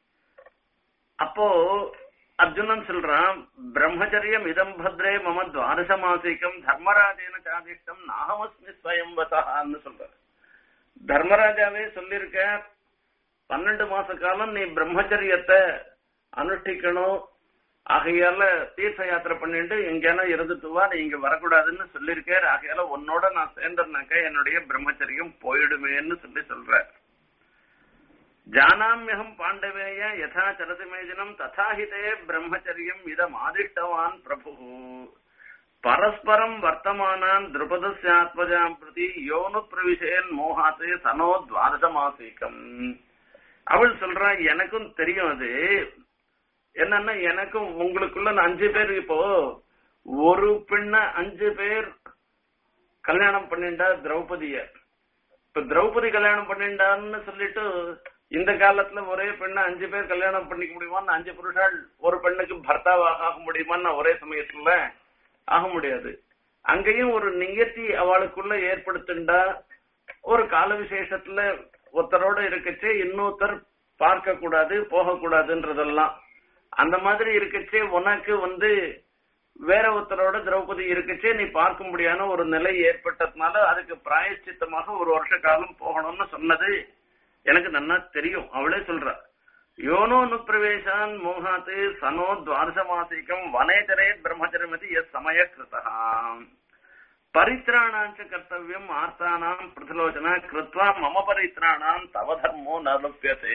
A: அப்போ அர்ஜுனன் சொல்றான் பிரம்மச்சரியம் இதம் பத்ரே மம துவாரச மாசிக்கம் தர்மராஜேன சாதிஷ்டம் நாகமஸ்மி ஸ்வயம்பதான்னு சொல்ற தர்மராஜாவே சொல்லிருக்க பன்னெண்டு மாச காலம் நீ பிரம்மச்சரியத்தை அனுஷ்டிக்கணும் ஆகையால தீர்த்த யாத்திரை பண்ணிட்டு எங்கேனா இருந்துட்டு வா நீ இங்க வரக்கூடாதுன்னு சொல்லியிருக்காரு ஆகையால உன்னோட நான் சேர்ந்தேன்னாக்கா என்னுடைய பிரம்மச்சரியம் போயிடுமேன்னு சொல்லி சொல்ற ஜானாமியகம் பாண்டவேய யதா சரதி மேஜனம் ததாஹிதே பிரம்மச்சரியம் இதம் ஆதிஷ்டவான் பிரபு பரஸ்பரம் வர்த்தமானான் திரௌபதஸ்யாத்மஜாம் பிரதி யோனு பிரவிசேன் மோகாத்து சனோ துவாதசமாசிக்கம் அவள் சொல்றா எனக்கும் தெரியும் அது என்னன்னா எனக்கும் உங்களுக்குள்ள அஞ்சு பேர் இப்போ ஒரு பெண்ண அஞ்சு பேர் கல்யாணம் பண்ணிண்டா திரௌபதிய இப்ப திரௌபதி கல்யாணம் பண்ணிண்டான்னு சொல்லிட்டு இந்த காலத்துல ஒரே பெண்ணை அஞ்சு பேர் கல்யாணம் பண்ணிக்க முடியுமான்னு அஞ்சு புருஷால் ஒரு பெண்ணுக்கு பர்த்தாவாக ஆக முடியுமான்னு ஒரே சமயத்துல ஆக முடியாது அங்கேயும் ஒரு நியத்தி அவளுக்குள்ள ஏற்படுத்திண்டா ஒரு கால விசேஷத்துல ஒருத்தரோட இருக்கச்சே இன்னொருத்தர் பார்க்க கூடாது போக கூடாதுன்றதெல்லாம் அந்த மாதிரி இருக்கச்சே உனக்கு வந்து வேற ஒருத்தரோட திரௌபதி இருக்கச்சே நீ பார்க்க முடியாத ஒரு நிலை ஏற்பட்டதுனால அதுக்கு பிராயச்சித்தமாக ஒரு வருஷ காலம் போகணும்னு சொன்னது எனக்கு நன்னா தெரியும் அவளே சொல்றா யோனோ நுப்பிரவேசான் மோகாத்து சனோ துவாரச மாசிக்கம் வனேதரே பிரம்மச்சரமதி எஸ் சமய கிருதா பரித்ராணாஞ்ச கர்த்தவியம் ஆர்த்தானாம் பிரதிலோச்சனா கிருத்வா மம பரித்ராணாம் தவ தர்மோ நலுப்பியதே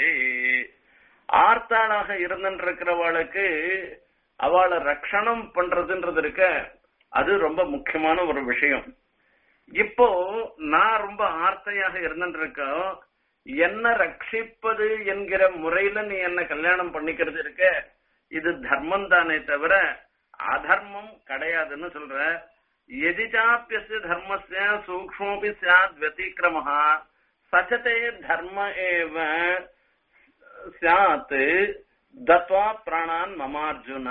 A: ஆர்த்தாளாக இருந்திருக்கிறவளுக்கு அவளை ரட்சணம் பண்றதுன்றது இருக்க அது ரொம்ப முக்கியமான ஒரு விஷயம் இப்போ நான் ரொம்ப ஆர்த்தையாக இருந்திருக்கோம் என்ன ரட்சிப்பது என்கிற முறையில நீ என்ன கல்யாணம் பண்ணிக்கிறது இருக்க இது தர்மம் தானே தவிர அதர்மம் கிடையாதுன்னு சொல்ற எதிச்சாப்பிய தர்மஸ்ய சூக்மோபி சாத் வத்திக்கிரமஹா சச்சதே தர்ம ஏவ சாத் தத்வா பிராணான் மமார்ஜுன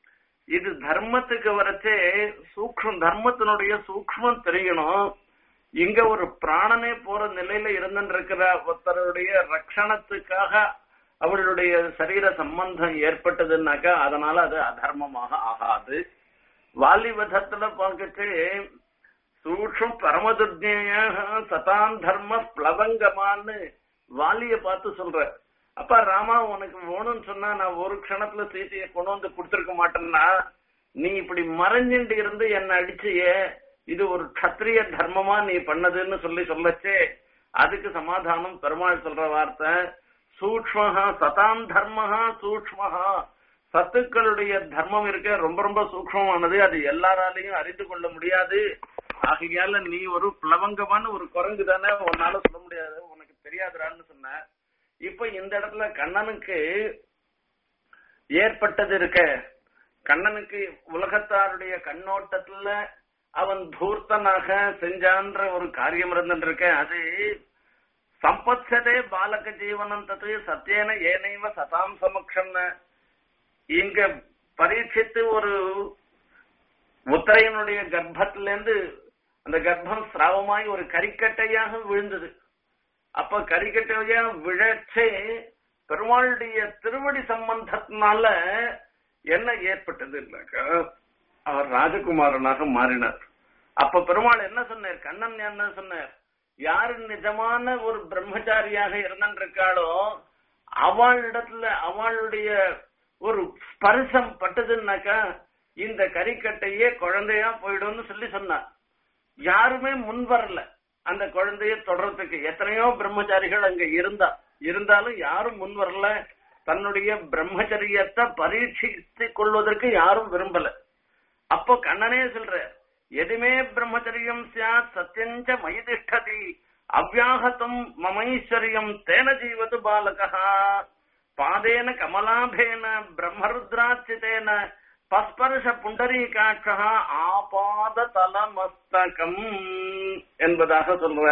A: இது தர்மத்துக்கு வரச்சே சூக்மம் தர்மத்தினுடைய சூக்மம் தெரியணும் இங்க ஒரு பிராணனே போற நிலையில இருந்திருக்கிற ஒருத்தருடைய ரட்சணத்துக்காக அவர்களுடைய சரீர சம்பந்தம் ஏற்பட்டதுன்னாக்கா அதனால அது அதர்மமாக ஆகாது வாலிபதத்துல பார்க்கச்சு சூக்ஷம் பரமதுர்ஜேய சதான் தர்ம பிளவங்கமான்னு வாலிய பார்த்து சொல்ற அப்பா ராமா உனக்கு வேணும்னு சொன்னா நான் ஒரு க்ஷணத்துல சீதையை கொண்டு வந்து கொடுத்திருக்க மாட்டேன்னா நீ இப்படி மறைஞ்சுட்டு இருந்து என்ன அடிச்சியே இது ஒரு கத்திரிய தர்மமா நீ பண்ணதுன்னு சொல்லி சொல்லச்சே அதுக்கு சமாதானம் பெருமாள் சொல்ற வார்த்தை சூக்மஹா சதாம் தர்மஹா சூக்மஹா சத்துக்களுடைய தர்மம் இருக்க ரொம்ப ரொம்ப சூக்மமானது அது எல்லாராலையும் அறிந்து கொள்ள முடியாது ஆகையால நீ ஒரு பிளவங்கமான ஒரு குரங்கு தானே உன்னால சொல்ல முடியாது உனக்கு தெரியாதுடான்னு சொன்ன இப்ப இந்த இடத்துல கண்ணனுக்கு ஏற்பட்டது இருக்க கண்ணனுக்கு உலகத்தாருடைய கண்ணோட்டத்துல அவன் தூர்த்தனாக செஞ்சான்ற ஒரு காரியம் இருந்துருக்க அது சம்பத்சதே பாலக ஜீவனம் தத்து சத்தியன ஏனைவ சதாம் சமக்ஷம்னு இங்க பரீட்சித்து ஒரு உத்தரையனுடைய கர்ப்பத்திலிருந்து அந்த கர்ப்பம் சிராவமாய் ஒரு கரிக்கட்டையாக விழுந்தது அப்ப கரிக்கட்டையா விழச்சே பெருமாளுடைய திருவடி சம்பந்தத்தினால என்ன ஏற்பட்டது இல்லக்கா அவர் ராஜகுமாரனாக மாறினார் அப்ப பெருமாள் என்ன சொன்னார் கண்ணன் என்ன சொன்னார் யாரு நிஜமான ஒரு பிரம்மச்சாரியாக இருந்திருக்காளோ அவளிடத்துல அவளுடைய ஒரு ஸ்பர்சம் பட்டதுன்னாக்கா இந்த கறிக்கட்டையே குழந்தையா போயிடும்னு சொல்லி சொன்னார் யாருமே முன் வரல அந்த குழந்தைய தொடர்றதுக்கு எத்தனையோ பிரம்மச்சாரிகள் அங்க இருந்தா இருந்தாலும் யாரும் முன் வரல தன்னுடைய பிரம்மச்சரியத்தை பரீட்சித்து கொள்வதற்கு யாரும் விரும்பல அப்போ கண்ணனே சொல்ற எதுமே பிரம்மச்சரியம் சியாத் சத்தியஞ்ச மயிதிஷ்டதி அவ்யாகதம் மமைஸ்வரியம் தேன ஜீவது பாலகா பாதேன கமலாபேன பிரம்மருத்ராச்சிதேன பஸ்பர்ஷ புண்டரீகாட்சா ஆபாத தலமஸ்தகம் என்பதாக சொல்ற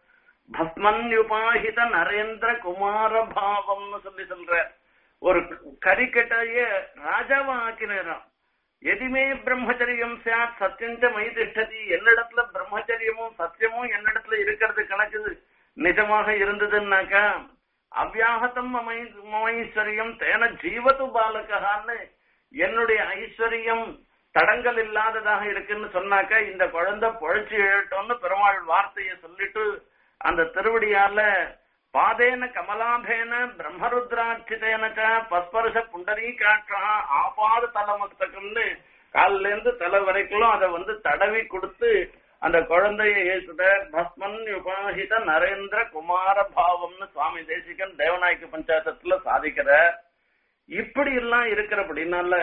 A: பஸ்மன்யுபாஹித நரேந்திர குமார பாவம்னு சொல்லி சொல்ற ஒரு கரிக்கட்டைய ராஜாவா ஆக்கினாராம் எதுமே பிரம்மச்சரியம் சாத் சத்தியஞ்ச மைதிஷ்டதி என்னிடத்துல பிரம்மச்சரியமும் சத்தியமும் என்னிடத்துல இருக்கிறது கணக்கு நிஜமாக இருந்ததுன்னாக்கா அவ்யாகதம் மமைஸ்வரியம் தேன ஜீவத்து பாலகான்னு என்னுடைய ஐஸ்வர்யம் தடங்கள் இல்லாததாக இருக்குன்னு சொன்னாக்க இந்த குழந்தை பொழைச்சு எழட்டோம்னு பெருமாள் வார்த்தையை சொல்லிட்டு அந்த திருவடியால பாதேன கமலாபேன பிரம்மருத்ராட்சிதேன பஸ்பர்ஷ புண்டரீகாட்சா ஆபாத தலமஸ்தகம்னு காலில இருந்து தலை வரைக்கும் அதை வந்து தடவி கொடுத்து அந்த குழந்தைய ஏசுத பஸ்மன் உபாஹித நரேந்திர குமார பாவம்னு சுவாமி தேசிகன் தேவநாயக்க பஞ்சாயத்துல சாதிக்கிற இப்படி எல்லாம் இருக்கிறபடினால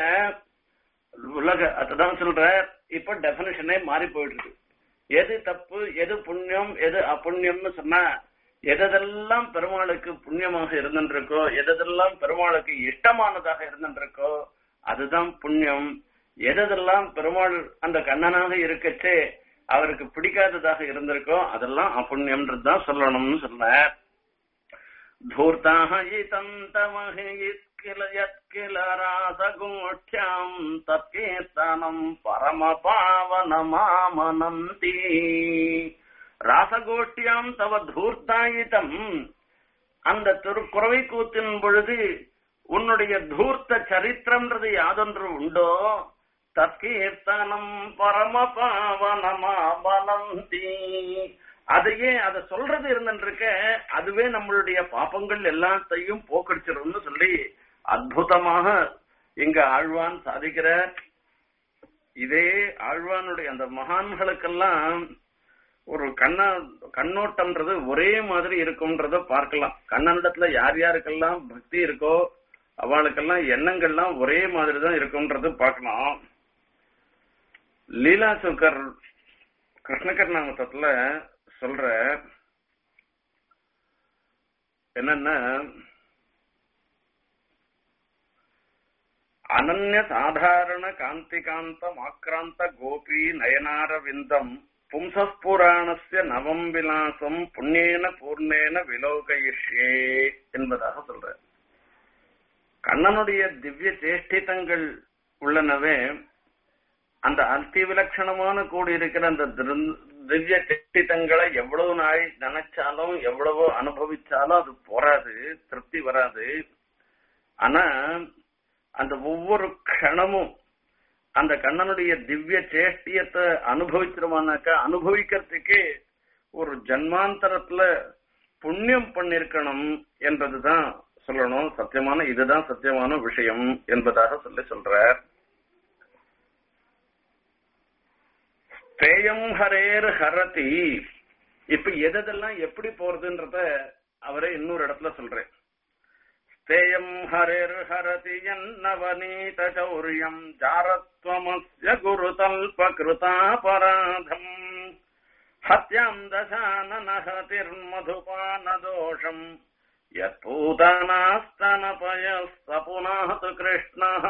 A: உலக அதுதான் சொல்ற இப்ப டெபினேஷனே மாறி போயிடுது எது தப்பு எது புண்ணியம் எது அப்புண்ணியம்னு சொன்னா எதெல்லாம் பெருமாளுக்கு புண்ணியமாக இருந்துருக்கோ எதெல்லாம் பெருமாளுக்கு இஷ்டமானதாக இருந்துருக்கோ அதுதான் புண்ணியம் எதெல்லாம் பெருமாள் அந்த கண்ணனாக இருக்கச்சே அவருக்கு பிடிக்காததாக இருந்திருக்கோ அதெல்லாம் அப்புண்ணியம்ன்றது தான் சொல்லணும்னு சொன்ன धूर्ताः इतन्तमः किल यत्किल रासगोष्ठ्याम् तत्कीर्तनम् परमपावनमामनन्ति ராசகோஷ்டியாம் தவ தூர்த்தாயிதம் அந்த திரு குறவை கூத்தின் பொழுது உன்னுடைய தூர்த்த சரித்திரம்ன்றது யாதொன்று உண்டோ தற்கீர்த்தனம் பரமபாவனமாவனந்தி அதையே அதை சொல்றது இருந்துருக்க அதுவே நம்மளுடைய பாப்பங்கள் எல்லாத்தையும் போக்கடிச்சிரும்னு சொல்லி அற்புதமாக இங்க ஆழ்வான் சாதிக்கிற இதே ஆழ்வானுடைய அந்த மகான்களுக்கெல்லாம் ஒரு கண்ண கண்ணோட்டம்ன்றது ஒரே மாதிரி இருக்கும்ன்றத பார்க்கலாம் கண்ணனிடத்துல யார் யாருக்கெல்லாம் பக்தி இருக்கோ அவளுக்கெல்லாம் எண்ணங்கள்லாம் ஒரே மாதிரி தான் இருக்கும்ன்றது பார்க்கலாம் லீலா சுக்கர் கிருஷ்ணகர்ணாமத்தத்துல சொல்ற என்னன்னா அனன்ய சாதாரண காந்திகாந்தம் ஆக்ராந்த கோபி நயனார விந்தம் பும்சப்புராணஸ்ய நவம் விலாசம் புண்ணியேன பூர்ணேன விலோகயிஷ்யே என்பதாக சொல்ற கண்ணனுடைய திவ்ய சேஷ்டிதங்கள் உள்ளனவே அந்த அதி விலட்சணமான கூடி இருக்கிற அந்த திவ்ய திட்டங்களை எவ்வளவு நாள் நினைச்சாலும் எவ்வளவோ அனுபவிச்சாலும் அது போராது திருப்தி வராது ஆனா அந்த ஒவ்வொரு கணமும் அந்த கண்ணனுடைய திவ்ய சேஷ்டியத்தை அனுபவிச்சிருவானாக்கா அனுபவிக்கிறதுக்கே ஒரு ஜன்மாந்தரத்துல புண்ணியம் பண்ணிருக்கணும் என்பதுதான் சொல்லணும் சத்தியமான இதுதான் சத்தியமான விஷயம் என்பதாக சொல்லி சொல்றார் ஸ்தேயம் ஹரேர் ஹரதி இப்ப எதெல்லாம் எப்படி போறதுன்றத அவரே இன்னொரு இடத்துல சொல்றேன் ஸ்தேயம் ஹரேர் ஹரதி என்னவனீத சௌரியம் ஜாரத்வமஸ்ய குருதல்ப கிருதாபராதம் ஹத்யாம் தசானனஹதிர்மதுபானதோஷம் யத்பூதனாஸ்தனபயஸ்தபுனாத் கிருஷ்ணः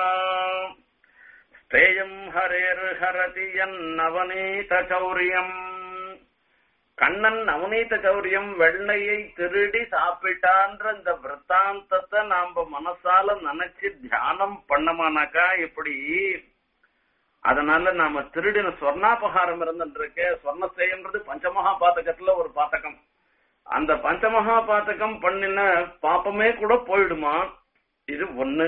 A: ஸ்தேயம் ஹரேர் ஹரதி நவநீத சௌரியம் கண்ணன் நவநீத சௌரியம் வெள்ளையை திருடி சாப்பிட்டான்ற இந்த விற்த்தாந்தத்தை நாம மனசால நினைச்சு தியானம் பண்ணமானாக்கா இப்படி அதனால நாம திருடின சொர்ணாபகாரம் இருந்துருக்கு சொர்ணசேயன்றது பஞ்சமகா பாத்தகத்துல ஒரு பாத்தகம் அந்த பஞ்சமகா பாத்தகம் பண்ணின பாப்பமே கூட போயிடுமா இது ஒண்ணு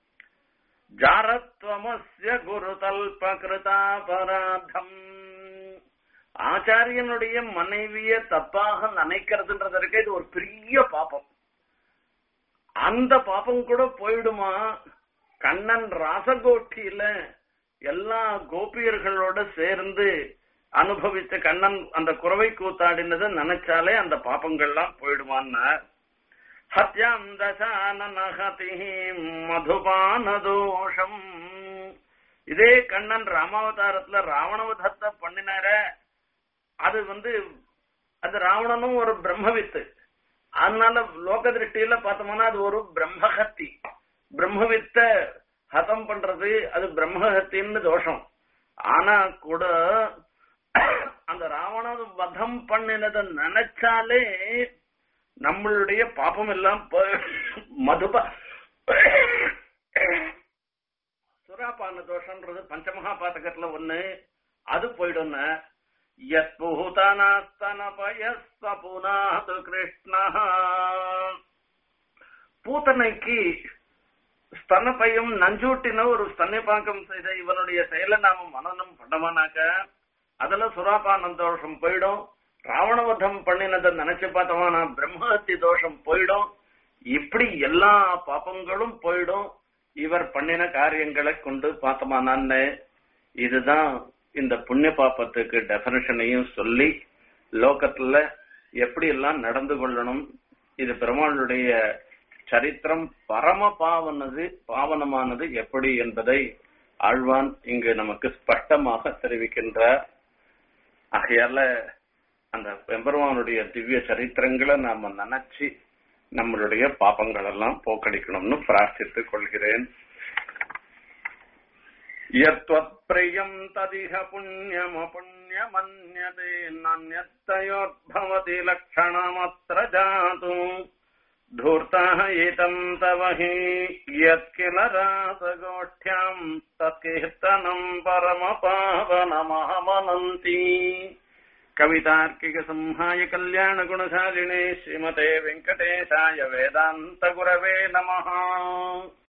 A: ஜாரத்வமஸ்ய குரு தல்பகிருதாபராதம் ஆச்சாரியனுடைய மனைவிய தப்பாக நினைக்கிறதுன்றதற்கு இது ஒரு பெரிய பாப்பம் அந்த பாப்பம் கூட போயிடுமா கண்ணன் ராசகோட்டியில எல்லா கோபியர்களோட சேர்ந்து அனுபவித்த கண்ணன் அந்த குறவை கூத்தாடினதை நினைச்சாலே அந்த பாப்பங்கள்லாம் போயிடுமான்னா ஹத்யாம் தசானநகதி மதுபான தோஷம் இதே கண்ணன் ராமாவதாரத்துல ராவணவதத்தை பண்ணினார அது வந்து அந்த ராவணனும் ஒரு பிரம்மவித்து அதனால லோக திருஷ்டியில பார்த்தோம்னா அது ஒரு பிரம்மஹத்தி பிரம்மவித்த ஹதம் பண்றது அது பிரம்மஹத்தின்னு தோஷம் ஆனா கூட அந்த ராவண வதம் பண்ணினதை நினைச்சாலே நம்மளுடைய பாப்பம் எல்லாம் மதுபா சுராபான தோஷம்ன்றது பஞ்சமகா பாத்தகத்துல ஒண்ணு அது போயிடும் யத்பூதனாஸ்தனபயஸ்தபுனாது கிருஷ்ண பூத்தனைக்கு ஸ்தனப்பையும் நஞ்சூட்டின ஒரு ஸ்தன்யபாக்கம் செய்த இவனுடைய செயலை நாம மனநம் பண்ணமானாக்க அதுல சுராபான தோஷம் போயிடும் ராவணவதம் பண்ணினதை நினைச்சு பார்த்தோம்னா பிரம்மஹத்தி தோஷம் போயிடும் இப்படி எல்லா பாப்பங்களும் போயிடும் இவர் பண்ணின காரியங்களை கொண்டு பார்த்தோமானான்னு இதுதான் இந்த புண்ணிய பாப்பத்துக்கு டெபனிஷனையும் சொல்லி லோகத்துல எப்படி எல்லாம் நடந்து கொள்ளணும் இது பெருமாளுடைய சரித்திரம் பரம பாவனது பாவனமானது எப்படி என்பதை ஆழ்வான் இங்கு நமக்கு ஸ்பஷ்டமாக தெரிவிக்கின்றார் ஆகையால அந்த பெம்பெருமானுடைய திவ்ய சரித்திரங்களை நாம நினைச்சு நம்மளுடைய பாப்பங்கள் எல்லாம் போக்கடிக்கணும்னு பிரார்த்தித்துக் கொள்கிறேன் யத்வத்பிரியம் ததிக புண்ணியமபுண்ணியமன்யதே நானியத்தயோர்பவதி லக்ஷணமத்ர ஜாது धूर्तः एतम् तव हि यत्किल रासगोष्ठ्याम् तत्कीर्तनम् परमपावनमहमनन्ति कवितार्किकसंहाय कल्याणगुणशालिने श्रीमते वेङ्कटेशाय वेदान्तगुरवे नमः